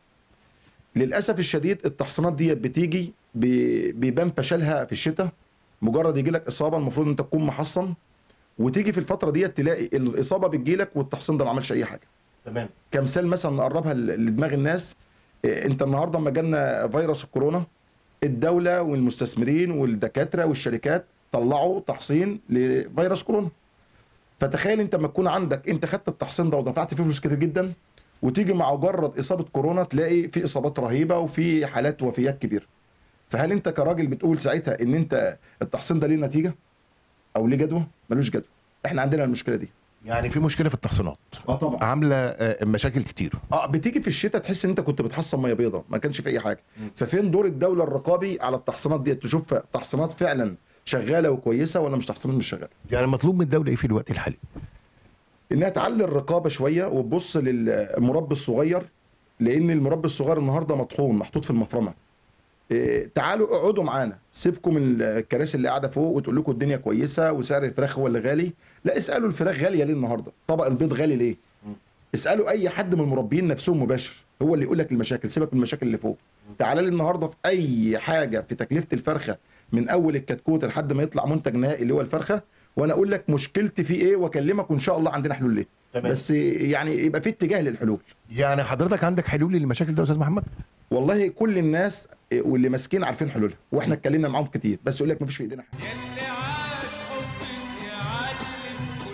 للاسف الشديد التحصينات ديت بتيجي بي- بيبان فشلها في الشتاء مجرد يجي لك اصابه المفروض انت تكون محصن وتيجي في الفتره ديت تلاقي الاصابه بتجي لك والتحصين ده ما عملش اي حاجه تمام كمثال مثلا نقربها ل- لدماغ الناس إيه، انت النهارده لما جالنا فيروس الكورونا الدوله والمستثمرين والدكاتره والشركات طلعوا تحصين لفيروس كورونا فتخيل انت لما تكون عندك انت خدت التحصين ده ودفعت فيه فلوس كتير جدا وتيجي مع مجرد اصابه كورونا تلاقي في اصابات رهيبه وفي حالات وفيات كبيره فهل انت كراجل بتقول ساعتها ان انت التحصين ده ليه نتيجه او ليه جدوى ملوش جدوى احنا عندنا المشكله دي يعني في مشكله في التحصينات اه طبعا عامله آه، مشاكل كتير اه بتيجي في الشتاء تحس ان انت كنت بتحصن ميه بيضاء ما كانش في اي حاجه ففين دور الدوله الرقابي على التحصينات دي تشوف تحصينات فعلا شغاله وكويسه ولا مش تحصينات مش شغاله يعني مطلوب من الدوله ايه في الوقت الحالي انها تعلي الرقابه شويه وتبص للمربي الصغير لان المربي الصغير النهارده مطحون محطوط في المفرمه إيه، تعالوا اقعدوا معانا سيبكم من الكراسي اللي قاعده فوق وتقول لكم الدنيا كويسه وسعر الفراخ هو اللي غالي لا اسالوا الفراخ غاليه ليه النهارده طبق البيض غالي ليه اسالوا اي حد من المربيين نفسهم مباشر هو اللي يقول لك المشاكل سيبك من المشاكل اللي فوق تعال لي النهارده في اي حاجه في تكلفه الفرخه من اول الكتكوت لحد ما يطلع منتج نهائي اللي هو الفرخه وانا اقول لك مشكلتي في ايه واكلمك وان شاء الله عندنا حلول ليه تمام. بس يعني يبقى في اتجاه للحلول يعني حضرتك عندك حلول للمشاكل ده يا استاذ محمد والله كل الناس واللي ماسكين عارفين حلولها واحنا اتكلمنا معاهم كتير بس يقول لك مفيش في ايدينا حاجه يلي عاش حبك يعلم كل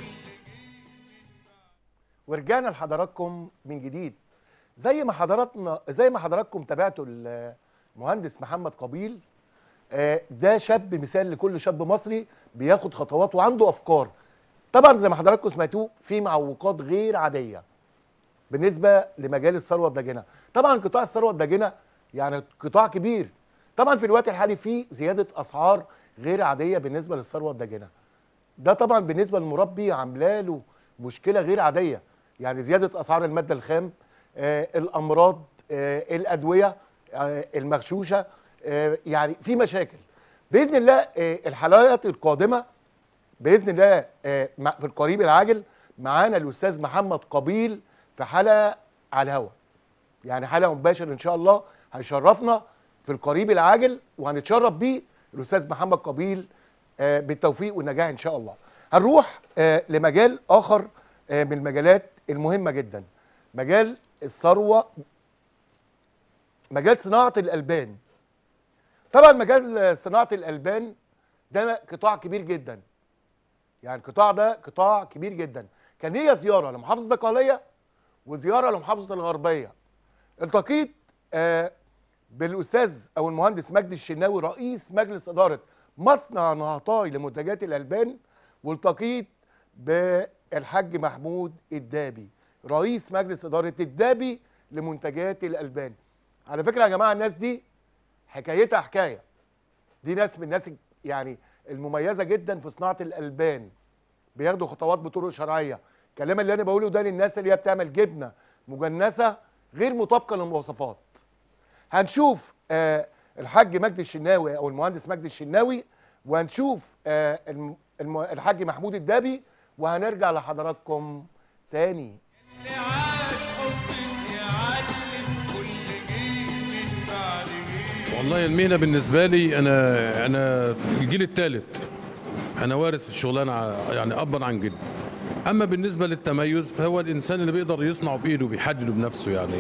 ورجعنا لحضراتكم من جديد زي ما حضراتنا زي ما حضراتكم تابعتوا المهندس محمد قبيل آه، ده شاب مثال لكل شاب مصري بياخد خطوات وعنده افكار طبعا زي ما حضراتكم سمعتوه في معوقات غير عاديه بالنسبه لمجال الثروه الداجنه طبعا قطاع الثروه الداجنه يعني قطاع كبير طبعا في الوقت الحالي في زياده اسعار غير عاديه بالنسبه للثروه الداجنه ده طبعا بالنسبه للمربي عامله له مشكله غير عاديه يعني زياده اسعار الماده الخام آه الامراض آه الادويه آه المغشوشه آه يعني في مشاكل باذن الله آه الحلقات القادمه باذن الله آه مع- في القريب العاجل معانا الاستاذ محمد قبيل في حلقه على الهواء يعني حلقه مباشر ان شاء الله هيشرفنا في القريب العاجل وهنتشرف بيه الاستاذ محمد قبيل آه، بالتوفيق والنجاح ان شاء الله هنروح آه، لمجال اخر آه، من المجالات المهمه جدا مجال الثروه مجال صناعه الالبان طبعا مجال آه، صناعه الالبان ده قطاع كبير جدا يعني القطاع ده قطاع كبير جدا كان ليا زياره لمحافظه الدقهليه وزياره لمحافظه الغربيه التقيت آه، بالاستاذ او المهندس مجدي الشناوي رئيس مجلس اداره مصنع نهطاي لمنتجات الالبان والتقيت بالحاج محمود الدابي رئيس مجلس اداره الدابي لمنتجات الالبان على فكره يا جماعه الناس دي حكايتها حكايه دي ناس من الناس يعني المميزه جدا في صناعه الالبان بياخدوا خطوات بطرق شرعيه الكلام اللي انا بقوله ده للناس اللي هي بتعمل جبنه مجنسه غير مطابقه للمواصفات هنشوف آه الحاج مجدي الشناوي او المهندس مجدي الشناوي وهنشوف آه الم- الم- الحاج محمود الدابي وهنرجع لحضراتكم تاني اللي عاش حبك يعلم كل جيل من بعد جيل والله المهنة بالنسبة لي أنا أنا الجيل الثالث أنا وارث الشغلانة ع- يعني أبا عن جد أما بالنسبة للتميز فهو الإنسان اللي بيقدر يصنع بإيده بيحدده بنفسه يعني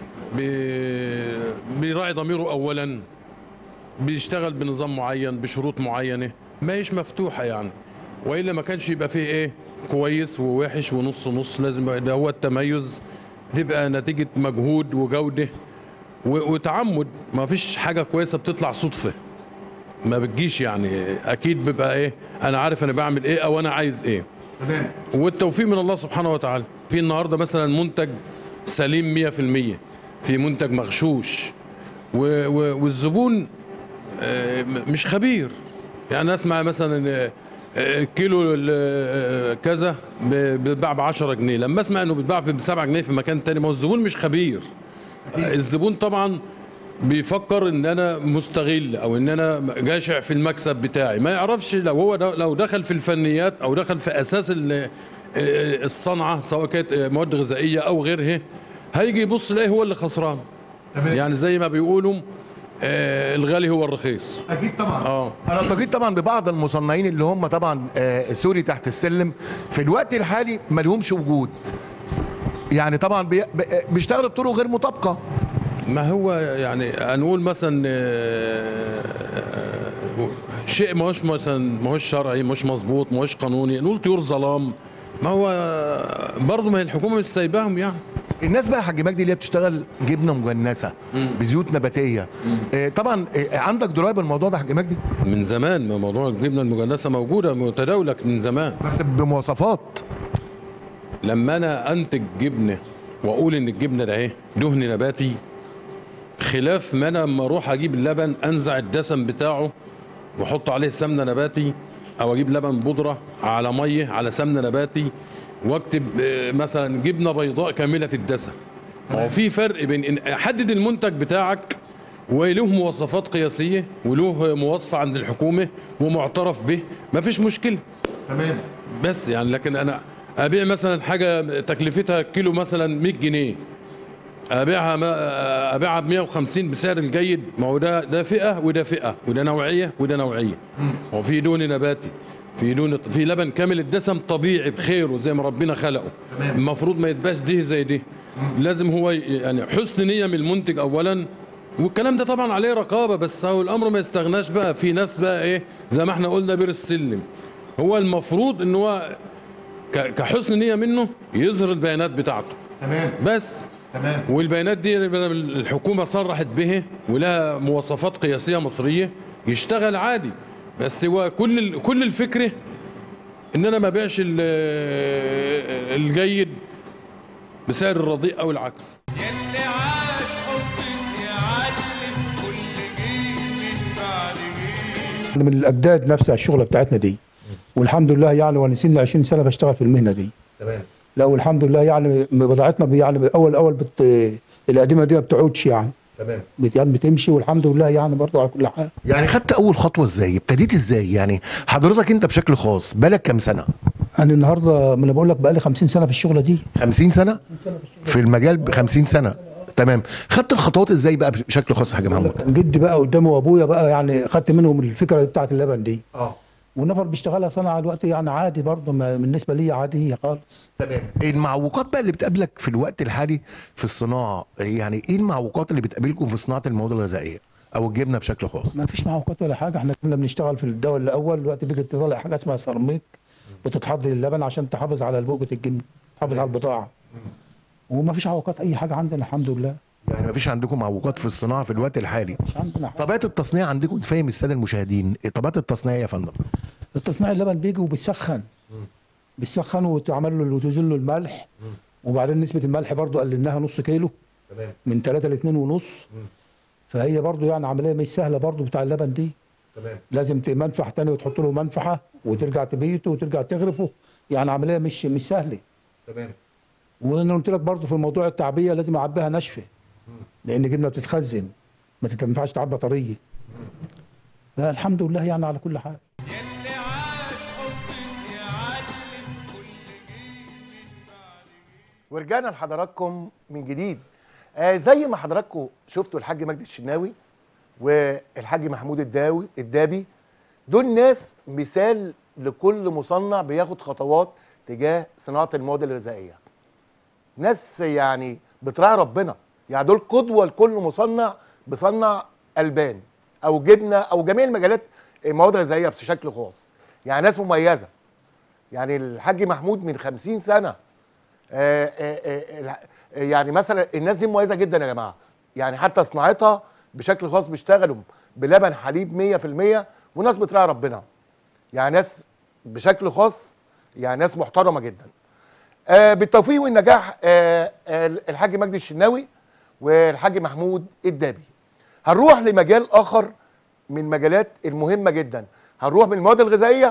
بي... بيراعي ضميره أولا بيشتغل بنظام معين بشروط معينة ما هيش مفتوحة يعني وإلا ما كانش يبقى فيه إيه كويس ووحش ونص نص لازم ده هو التميز تبقى نتيجة مجهود وجودة و- وتعمد ما فيش حاجه كويسه بتطلع صدفه ما بتجيش يعني اكيد بيبقى ايه انا عارف انا بعمل ايه او انا عايز ايه تمام والتوفيق من الله سبحانه وتعالى في النهارده مثلا منتج سليم 100% في منتج مغشوش و و والزبون آه، م- مش خبير يعني اسمع مثلا آه، آه، كيلو ال- آه، كذا ب- بيتباع ب 10 جنيه لما اسمع انه بيتباع ب 7 جنيه في مكان تاني ما هو الزبون مش خبير الزبون طبعا بيفكر ان انا مستغل او ان انا جاشع في المكسب بتاعي ما يعرفش لو هو ده لو دخل في الفنيات او دخل في اساس ال- الصنعه سواء كانت مواد غذائيه او غيرها هيجي يبص يلاقيه هو اللي خسران يعني زي ما بيقولوا آه، الغالي هو الرخيص اكيد طبعا اه انا التقيت طبعا ببعض المصنعين اللي هم طبعا آه، سوري تحت السلم في الوقت الحالي ما لهمش وجود يعني طبعا بي- ب- آه، بيشتغلوا بطرق غير مطابقه ما هو يعني هنقول مثلا آه، آه، شيء ما هوش مثلا ما هوش شرعي مش مظبوط ما هوش قانوني نقول طيور ظلام ما هو برضه ما هي الحكومه مش سايباهم يعني الناس بقى يا حاج مجدي اللي هي بتشتغل جبنه مجنسه بزيوت نباتيه آه، طبعا آه، عندك درايه بالموضوع ده يا حاج مجدي من زمان ما موضوع الجبنه المجنسه موجوده متداوله من زمان بس بمواصفات لما انا انتج جبنه واقول ان الجبنه ده اهي دهن نباتي خلاف ما انا لما اروح اجيب اللبن انزع الدسم بتاعه واحط عليه سمنه نباتي او اجيب لبن بودره على ميه على سمنه نباتي واكتب آه، مثلا جبنه بيضاء كامله الدسم ما هو في فرق بين ان حدد المنتج بتاعك وله مواصفات قياسيه وله مواصفه عند الحكومه ومعترف به مفيش مشكله تمام بس يعني لكن انا ابيع مثلا حاجه تكلفتها كيلو مثلا 100 جنيه ابيعها ما ابيعها ب 150 بسعر الجيد ما هو ده ده فئه وده فئه وده نوعيه وده نوعيه هو في دون نباتي في دون في لبن كامل الدسم طبيعي بخيره زي ما ربنا خلقه المفروض ما يتباش دي زي دي لازم هو ي- يعني حسن نيه من المنتج اولا والكلام ده طبعا عليه رقابه بس هو الامر ما يستغناش بقى في ناس بقى ايه زي ما احنا قلنا بير السلم هو المفروض ان هو ك- كحسن نيه منه يظهر البيانات بتاعته تمام بس تمام والبيانات دي الحكومه صرحت به ولها مواصفات قياسيه مصريه يشتغل عادي بس هو كل ال- كل الفكره ان انا ما ابيعش ال- الجيد بسعر الرديء او العكس يلي عاش حبك يعلم كل جيل من بعد جيل من الاجداد نفسها الشغله بتاعتنا دي والحمد لله يعني وانا سني 20 سنه بشتغل في المهنه دي تمام لا والحمد لله يعني بضاعتنا بي- يعني اول اول بت القديمه دي ما بتعودش يعني تمام بت يعني بتمشي والحمد لله يعني برضه على كل حال يعني خدت اول خطوه ازاي ابتديت ازاي يعني حضرتك انت بشكل خاص بالك كام سنه انا النهارده ما انا بقول لك بقى لي 50 سنه في الشغله دي 50 سنه في المجال ب 50 سنه تمام خدت الخطوات ازاي بقى بشكل خاص يا حاج محمود كان جدي بقى قدامي وابويا بقى يعني خدت منهم الفكره بتاعت اللبن دي اه والنفر بيشتغلها صنعه الوقت يعني عادي برضه ما- بالنسبه لي عاديه خالص تمام المعوقات بقى اللي بتقابلك في الوقت الحالي في الصناعه يعني ايه المعوقات اللي بتقابلكم في صناعه المواد الغذائيه او الجبنه بشكل خاص ما فيش معوقات ولا حاجه احنا كنا بنشتغل في الدواء الاول دلوقتي بيجي تطلع حاجه اسمها سيراميك بتتحط للبن عشان تحافظ على بوجه الجبن تحافظ على البضاعه وما فيش عوقات اي حاجه عندنا الحمد لله يعني ما فيش عندكم معوقات في الصناعه في الوقت الحالي مش عندنا حاجه طبيعه التصنيع عندكم تفهم الساده المشاهدين إيه طبيعه التصنيع يا فندم التصنيع اللبن بيجي وبيسخن بيسخن وتعمل له وتزيل له الملح وبعدين نسبه الملح برضو قللناها نص كيلو تمام من 3 ل 2 ونص فهي برضو يعني عمليه مش سهله برضو بتاع اللبن دي تمام لازم ت- منفح تاني وتحط له منفحه وترجع تبيته وترجع تغرفه يعني عمليه مش مش سهله تمام وانا قلت لك برضو في موضوع التعبيه لازم اعبيها ناشفه لان جبنه بتتخزن ما تت- ما ينفعش تعبى طريه فالحمد لله يعني على كل حال يلي عاش حبك يعلم كل جيل من بعد جيل ورجعنا لحضراتكم من جديد آه زي ما حضراتكم شفتوا الحاج مجدي الشناوي والحاج محمود الداوي الدابي دول ناس مثال لكل مصنع بياخد خطوات تجاه صناعه المواد الغذائيه ناس يعني بتراعي ربنا يعني دول قدوه لكل مصنع بيصنع البان او جبنه او جميع المجالات مواد غذائيه بشكل خاص يعني ناس مميزه يعني الحاج محمود من 50 سنه آه، آه، آه، الع- آه، يعني مثلا الناس دي مميزه جدا يا جماعه يعني حتى صناعتها بشكل خاص بيشتغلوا بلبن حليب 100% وناس بتراعي ربنا يعني ناس بشكل خاص يعني ناس محترمه جدا آه بالتوفيق والنجاح آه آه الحاج مجدي الشناوي والحاج محمود الدابي هنروح لمجال اخر من مجالات المهمه جدا هنروح من المواد الغذائيه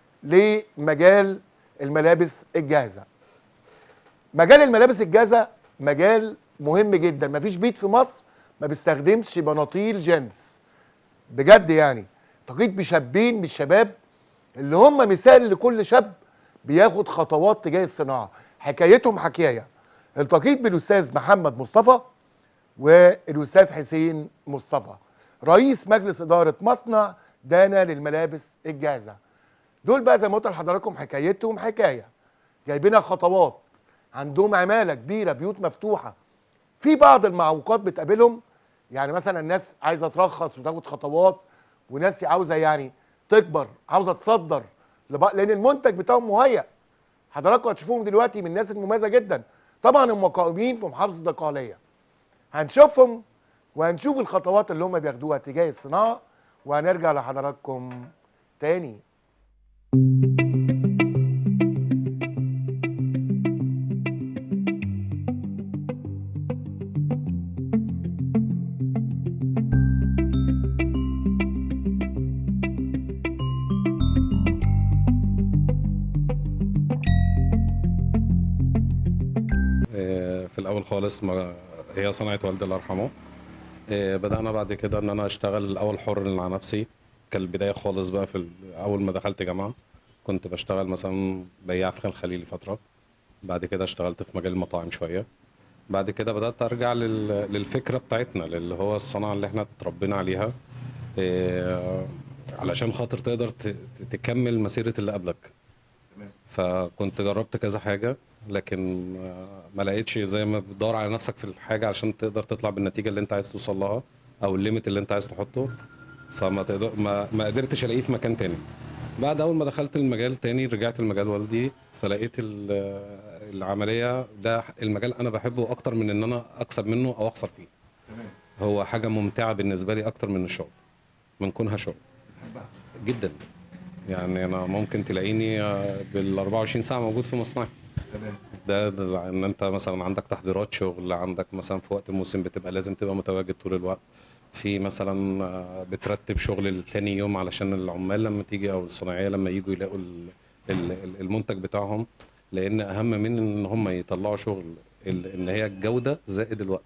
لمجال الملابس الجاهزه مجال الملابس الجاهزه مجال مهم جدا مفيش بيت في مصر ما بيستخدمش بناطيل جينز بجد يعني التقيت بشابين من الشباب اللي هم مثال لكل شاب بياخد خطوات تجاه الصناعه حكايتهم حكايه التقيت بالاستاذ محمد مصطفى والاستاذ حسين مصطفى رئيس مجلس اداره مصنع دانا للملابس الجاهزه دول بقى زي ما قلت لحضراتكم حكايتهم حكايه جايبينها خطوات عندهم عماله كبيره بيوت مفتوحه في بعض المعوقات بتقابلهم يعني مثلا الناس عايزه ترخص وتاخد خطوات وناس عاوزه يعني تكبر عاوزه تصدر لبق... لان المنتج بتاعهم مهيأ حضراتكم هتشوفوهم دلوقتي من الناس المميزه جدا طبعا المقاومين في محافظه الدقهليه هنشوفهم وهنشوف الخطوات اللي هم بياخدوها تجاه الصناعه وهنرجع لحضراتكم تاني آه، في الاول خالص ما هي صنعه والدي الله يرحمه آه، بدانا بعد كده ان انا اشتغل الاول حر مع نفسي كان البدايه خالص بقى في ال- اول ما دخلت جامعه كنت بشتغل مثلا بياع في خان خليلي فتره بعد كده اشتغلت في مجال المطاعم شويه بعد كده بدات ارجع لل... للفكره بتاعتنا اللي هو الصناعه اللي احنا اتربينا عليها آه، علشان خاطر تقدر ت... تكمل مسيره اللي قبلك فكنت جربت كذا حاجه لكن آه، ما لقيتش زي ما بتدور على نفسك في الحاجه عشان تقدر تطلع بالنتيجه اللي انت عايز توصل لها او الليميت اللي انت عايز تحطه فما تقدر ما, ما قدرتش الاقيه في مكان تاني بعد اول ما دخلت المجال تاني رجعت المجال والدي فلقيت ال- العمليه ده المجال انا بحبه اكتر من ان انا اكسب منه او اخسر فيه هو حاجه ممتعه بالنسبه لي اكتر من الشغل من كونها شغل جدا يعني انا ممكن تلاقيني آه، بال 24 ساعه موجود في مصنعي ده, ده ان انت مثلا عندك تحضيرات شغل عندك مثلا في وقت الموسم بتبقى لازم تبقى متواجد طول الوقت في مثلا آه، بترتب شغل التاني يوم علشان العمال لما تيجي او الصناعيه لما يجوا يلاقوا ال- ال- ال- المنتج بتاعهم لان اهم من ان هم يطلعوا شغل ال- ان هي الجوده زائد الوقت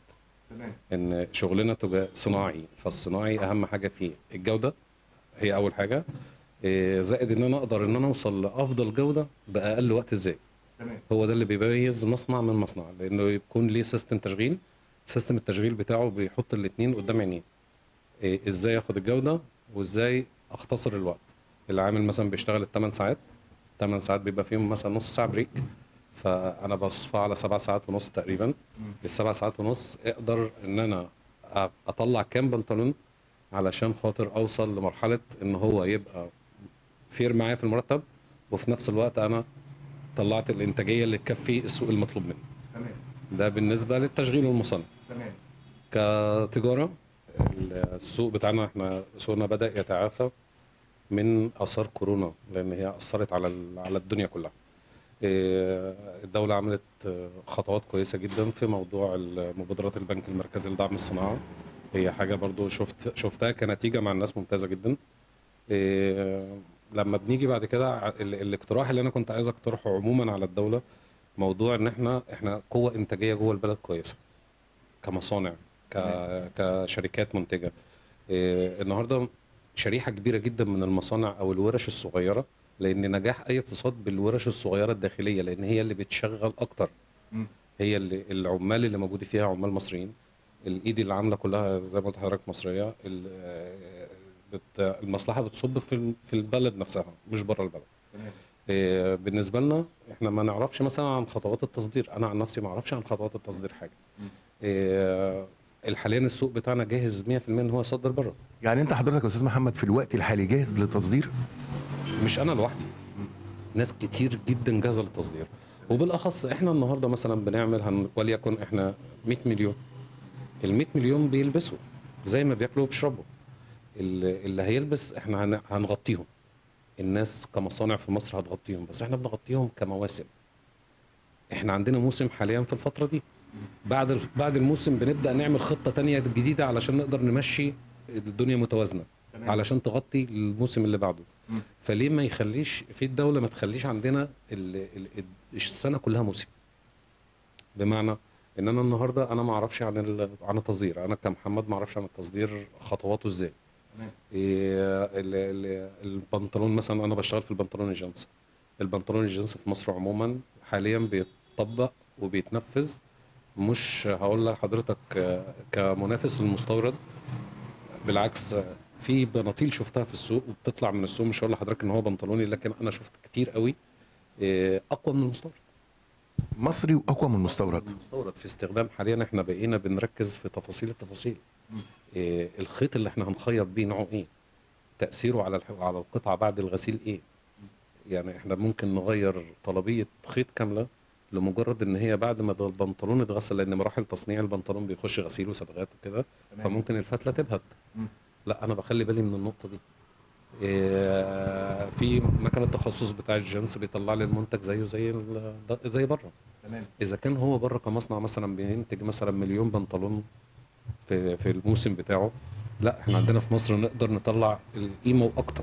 ان شغلنا تجا- صناعي فالصناعي اهم حاجه فيه الجوده هي اول حاجه إيه، زائد ان انا اقدر ان انا اوصل لافضل جوده باقل وقت ازاي هو ده اللي بيميز مصنع من مصنع لانه يكون ليه سيستم تشغيل سيستم التشغيل بتاعه بيحط الاثنين قدام عينيه إيه، ازاي اخد الجوده وازاي اختصر الوقت العامل مثلا بيشتغل الثمان ساعات 8 ساعات بيبقى فيهم مثلا نص ساعه بريك فانا بصفى على سبع ساعات ونص تقريبا السبع ساعات ونص اقدر ان انا أ- اطلع كام بنطلون علشان خاطر اوصل لمرحله ان هو يبقى فير معايا في المرتب وفي نفس الوقت انا طلعت الانتاجيه اللي تكفي السوق المطلوب مني تمام ده بالنسبه للتشغيل والمصانع تمام كتجاره السوق بتاعنا احنا سوقنا بدا يتعافى من اثار كورونا لان هي اثرت على ال- على الدنيا كلها إيه، الدولة عملت آه، خطوات كويسة جدا في موضوع مبادرات البنك المركزي لدعم الصناعة هي حاجة برضو شفت شفتها كنتيجة مع الناس ممتازة جدا إيه، لما بنيجي بعد كده ع- ال- الاقتراح اللي انا كنت عايز اقترحه عموما على الدولة موضوع ان احنا احنا قوة انتاجية جوه البلد كويسة كمصانع ك... كشركات منتجة إيه، النهارده شريحة كبيرة جدا من المصانع او الورش الصغيرة لان نجاح اي اقتصاد بالورش الصغيرة الداخلية لان هي اللي بتشغل اكتر مم. هي اللي العمال اللي موجودين فيها عمال مصريين الايد اللي عامله كلها زي ما قلت لحضرتك مصريه ال- آه، بت- المصلحه بتصب في ال- في البلد نفسها مش بره البلد تمام آه، بالنسبه لنا احنا ما نعرفش مثلا عن خطوات التصدير انا عن نفسي ما اعرفش عن خطوات التصدير حاجه آه، حاليا السوق بتاعنا جاهز 100% ان هو يصدر بره يعني انت حضرتك يا استاذ محمد في الوقت الحالي جاهز للتصدير مش انا لوحدي ناس كتير جدا جاهزه للتصدير وبالاخص احنا النهارده مثلا بنعمل هن... وليكن احنا 100 مليون ال 100 مليون بيلبسوا زي ما بياكلوا وبيشربوا اللي اللي هيلبس احنا هن... هنغطيهم الناس كمصانع في مصر هتغطيهم بس احنا بنغطيهم كمواسم احنا عندنا موسم حاليا في الفتره دي بعد ال- بعد الموسم بنبدا نعمل خطه تانية جديده علشان نقدر نمشي الدنيا متوازنه تمام. علشان تغطي الموسم اللي بعده مم. فليه ما يخليش في الدوله ما تخليش عندنا ال ال ال السنه كلها موسم بمعنى ان انا النهارده انا ما اعرفش عن ال- عن التصدير انا كمحمد ما اعرفش عن التصدير خطواته ازاي تمام إيه ال- ال- البنطلون مثلا انا بشتغل في البنطلون الجينز البنطلون الجينز في مصر عموما حاليا بيتطبق وبيتنفذ مش هقول لحضرتك آه، كمنافس للمستورد بالعكس آه، في بناطيل شفتها في السوق وبتطلع من السوق مش هقول لحضرتك ان هو بنطلوني لكن انا شفت كتير قوي آه، اقوى من المستورد مصري واقوى من المستورد المستورد في استخدام حاليا احنا بقينا بنركز في تفاصيل التفاصيل مم. إيه الخيط اللي احنا هنخيط بيه نوعه ايه تاثيره على الح- على القطعه بعد الغسيل ايه يعني احنا ممكن نغير طلبيه خيط كامله لمجرد ان هي بعد ما ده البنطلون اتغسل لان مراحل تصنيع البنطلون بيخش غسيل وصبغات وكده تمام. فممكن الفتله تبهت مم. لا انا بخلي بالي من النقطه دي إيه، في مكان التخصص بتاع الجنس بيطلع لي المنتج زيه زي ال- زي بره تمام اذا كان هو بره كمصنع مثلا بينتج مثلا مليون بنطلون في في الموسم بتاعه لا احنا عندنا في مصر نقدر نطلع القيمه واكتر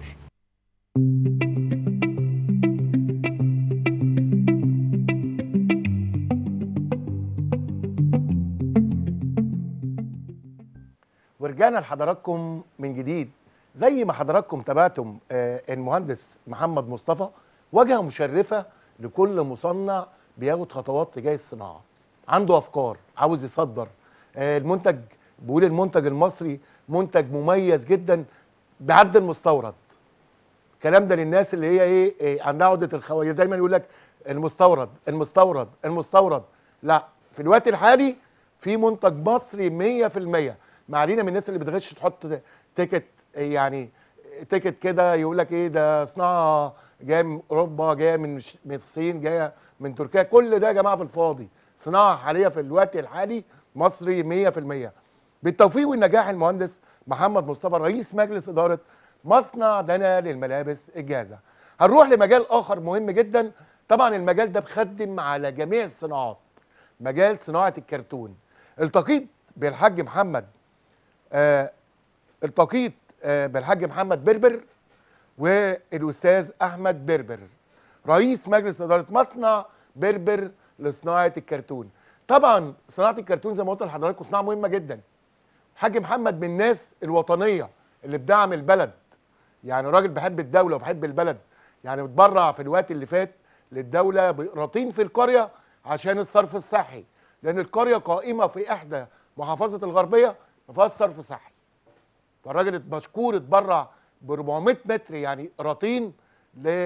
ورجعنا لحضراتكم من جديد زي ما حضراتكم تابعتم آه، المهندس محمد مصطفى واجهه مشرفه لكل مصنع بياخد خطوات تجاه الصناعه عنده افكار عاوز يصدر آه، المنتج بيقول المنتج المصري منتج مميز جدا بعد المستورد الكلام ده للناس اللي هي ايه, إيه عندها عقده الخواجه دايما يقول لك المستورد المستورد المستورد لا في الوقت الحالي في منتج مصري 100% ما علينا من الناس اللي بتغش تحط تيكت يعني تيكت كده يقول لك ايه ده صناعه جايه من اوروبا جايه من ش- من الصين جايه من تركيا كل ده يا جماعه في الفاضي صناعه حاليه في الوقت الحالي مصري 100% بالتوفيق والنجاح المهندس محمد مصطفى رئيس مجلس اداره مصنع دنا للملابس الجاهزه هنروح لمجال اخر مهم جدا طبعا المجال ده بخدم على جميع الصناعات مجال صناعه الكرتون التقيت بالحاج محمد آه التقيت آه بالحاج محمد بربر والاستاذ احمد بربر رئيس مجلس اداره مصنع بربر لصناعه الكرتون طبعا صناعه الكرتون زي ما قلت لحضراتكم صناعه مهمه جدا الحاج محمد من الناس الوطنيه اللي بدعم البلد يعني راجل بحب الدوله وبحب البلد يعني بتبرع في الوقت اللي فات للدوله بقراطين في القريه عشان الصرف الصحي لان القريه قائمه في احدى محافظه الغربيه ما فيهاش صرف صحي فالراجل مشكور اتبرع ب 400 متر يعني قراطين ل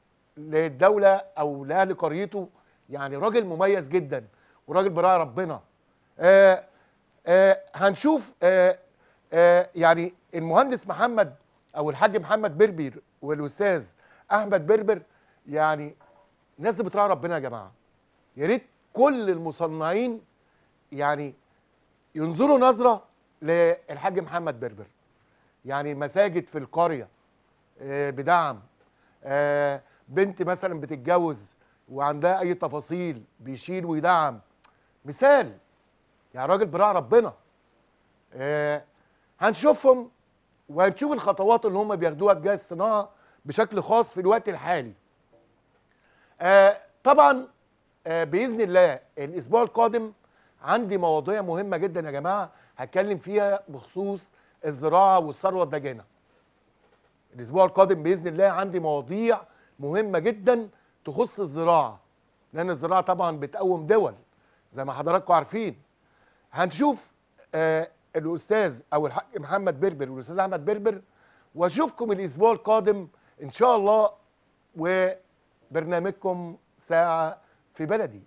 للدوله او لاهل قريته يعني راجل مميز جدا وراجل براعي ربنا آه آه هنشوف آه آه يعني المهندس محمد او الحاج محمد بربر والاستاذ احمد بربر يعني ناس بتراعي ربنا يا جماعه يا ريت كل المصنعين يعني ينظروا نظره للحاج محمد بربر يعني مساجد في القريه آه، بدعم آه، بنت مثلا بتتجوز وعندها اي تفاصيل بيشيل ويدعم مثال يعني راجل براعي ربنا آه، هنشوفهم وهنشوف الخطوات اللي هم بياخدوها تجاه الصناعه بشكل خاص في الوقت الحالي آه، طبعا آه، باذن الله الاسبوع القادم عندي مواضيع مهمه جدا يا جماعه هتكلم فيها بخصوص الزراعه والثروه الداجنه الاسبوع القادم باذن الله عندي مواضيع مهمه جدا تخص الزراعه لان الزراعه طبعا بتقوم دول زي ما حضراتكم عارفين هنشوف آه الاستاذ او الحاج محمد بربر والاستاذ احمد بربر واشوفكم الاسبوع القادم ان شاء الله وبرنامجكم ساعه في بلدي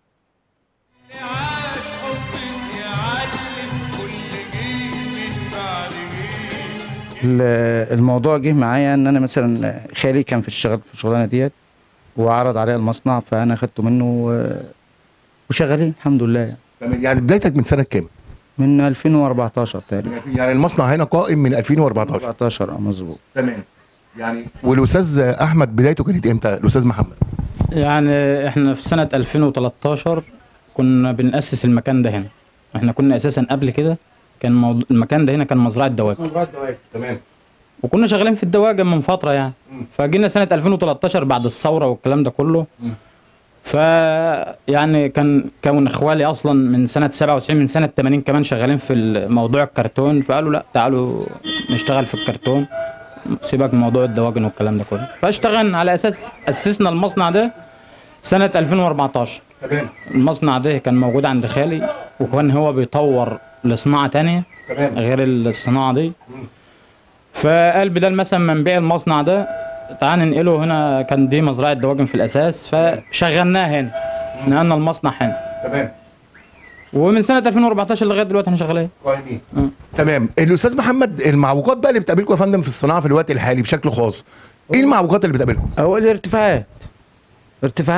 عاش حبك يعلم كل جيل من بعد جيل ال- الموضوع جه معايا ان انا مثلا خالي كان في الشغل في الشغلانه ديت وعرض عليا المصنع فانا خدته منه و- وشغالين الحمد لله يعني. تمام يعني بدايتك من سنه كام؟ من 2014 تقريبا يعني المصنع هنا قائم من 2014 14 اه مظبوط تمام يعني والاستاذ احمد بدايته كانت امتى الاستاذ محمد يعني احنا في سنة 2013 كنا بنأسس المكان ده هنا احنا كنا اساسا قبل كده كان موضوع المكان ده هنا كان مزرعة دواجن تمام وكنا شغالين في الدواجن من فترة يعني فجينا سنة 2013 بعد الثورة والكلام ده كله ف يعني كان كون اخوالي اصلا من سنة 97 من سنة 80 كمان شغالين في موضوع الكرتون فقالوا لا تعالوا نشتغل في الكرتون سيبك من موضوع الدواجن والكلام ده كله فاشتغلنا على اساس اسسنا المصنع ده سنة 2014 تمام المصنع ده كان موجود عند خالي وكان هو بيطور لصناعة تانية تمام. غير الصناعة دي فقال بدل مثلا ما نبيع المصنع ده تعال ننقله هنا كان دي مزرعة دواجن في الأساس فشغلناه هنا نقلنا المصنع هنا تمام ومن سنة 2014 لغاية دلوقتي احنا شغالين قائمين تمام الاستاذ محمد المعوقات بقى اللي بتقابلكم يا فندم في الصناعه في الوقت الحالي بشكل خاص ايه المعوقات اللي بتقابلكم هو الارتفاعات ارتفاعات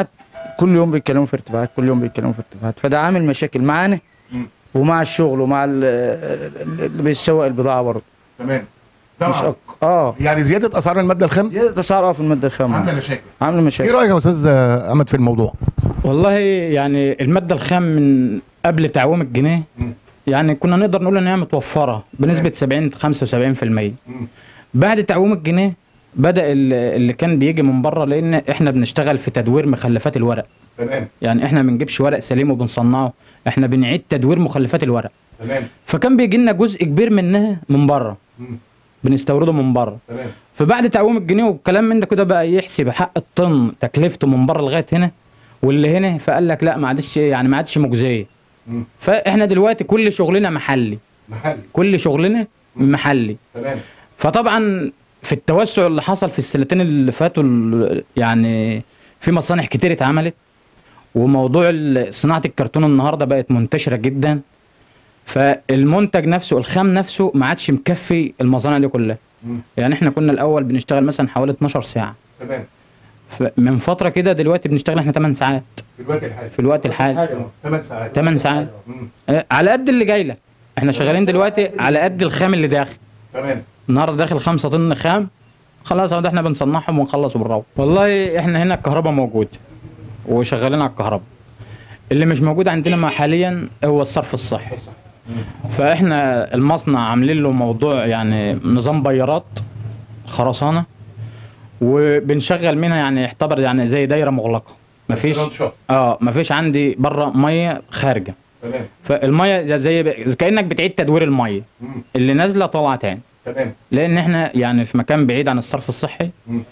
كل يوم بيتكلموا في ارتفاعات كل يوم بيتكلموا في ارتفاعات فده عامل مشاكل معانا ومع الشغل ومع ال- ال- اللي بيسوق البضاعه برضه تمام مش أك... اه يعني زياده اسعار الماده الخام زياده اسعار اه في الماده الخام عامله مشاكل عامله مشاكل ايه رايك يا استاذ آه، احمد في الموضوع والله يعني المادة الخام من قبل تعويم الجنيه يعني كنا نقدر نقول ان هي متوفرة بنسبة 70 75% بعد تعويم الجنيه بدأ ال- اللي كان بيجي من بره لان احنا بنشتغل في تدوير مخلفات الورق تمام يعني احنا ما بنجيبش ورق سليم وبنصنعه احنا بنعيد تدوير مخلفات الورق تمام فكان بيجي لنا جزء كبير منها من بره بنستورده من بره تمام فبعد تعويم الجنيه والكلام من ده كده بقى يحسب حق الطن تكلفته من بره لغايه هنا واللي هنا فقال لك لا ما عادش يعني ما عادش مجزيه مم. فاحنا دلوقتي كل شغلنا محلي محلي كل شغلنا محلي تمام فطبعا في التوسع اللي حصل في السنتين اللي فاتوا ال- يعني في مصانع كتير اتعملت وموضوع ال- صناعه الكرتون النهارده بقت منتشره جدا فالمنتج نفسه الخام نفسه ما عادش مكفي المصانع دي كلها مم. يعني احنا كنا الاول بنشتغل مثلا حوالي 12 ساعه تمام من فتره كده دلوقتي بنشتغل احنا 8 ساعات في الوقت الحالي في الوقت الحالي 8 ساعات 8 ساعات مم. آه، على قد اللي جاي لك احنا شغالين دلوقتي على قد الخام اللي داخل تمام النهارده داخل 5 طن خام خلاص اهو ده احنا بنصنعهم ونخلص وبنروح والله احنا هنا الكهرباء موجود وشغالين على الكهرباء اللي مش موجود عندنا ما حاليا هو الصرف الصحي فاحنا المصنع عاملين له موضوع يعني نظام بيارات خرسانه وبنشغل منها يعني يعتبر يعني زي دايره مغلقه مفيش شاط. اه مفيش عندي بره ميه خارجه تمام فالميه زي ب- كانك بتعيد تدوير الميه مم. اللي نازله طالعه تاني تمام لان احنا يعني في مكان بعيد عن الصرف الصحي مم.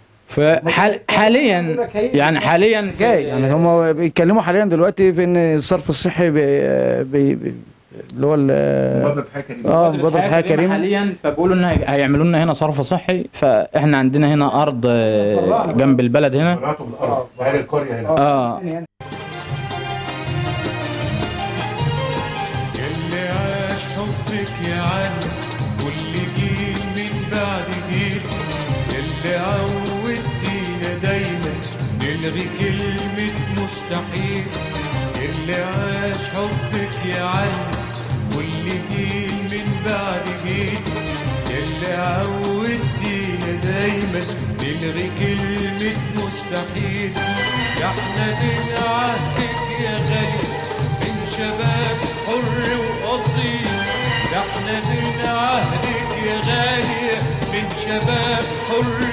فحاليا يعني حاليا جاي يعني هم بيتكلموا حاليا دلوقتي في ان الصرف الصحي بي بي بي اللي هو ال- مبادرة حياة كريمة. اه مبادره حياه كريمه حاليا فبيقولوا ان هي- هيعملوا لنا هنا صرف صحي فاحنا عندنا هنا ارض آه، جنب البلد هنا زراعته بالارض واهل القريه هنا اه اللي عاش حبك يا عالم كل جيل من بعد جيل اللي عودتينا دايما نلغي كلمة مستحيل اللي عاش حبك يا عالم كل جيل من بعد جيل اللي عودتينا دايما نلغي كلمة مستحيل يا احنا من عهدك يا غالي من شباب حر وأصيل ده احنا من عهدك يا غالي من شباب حر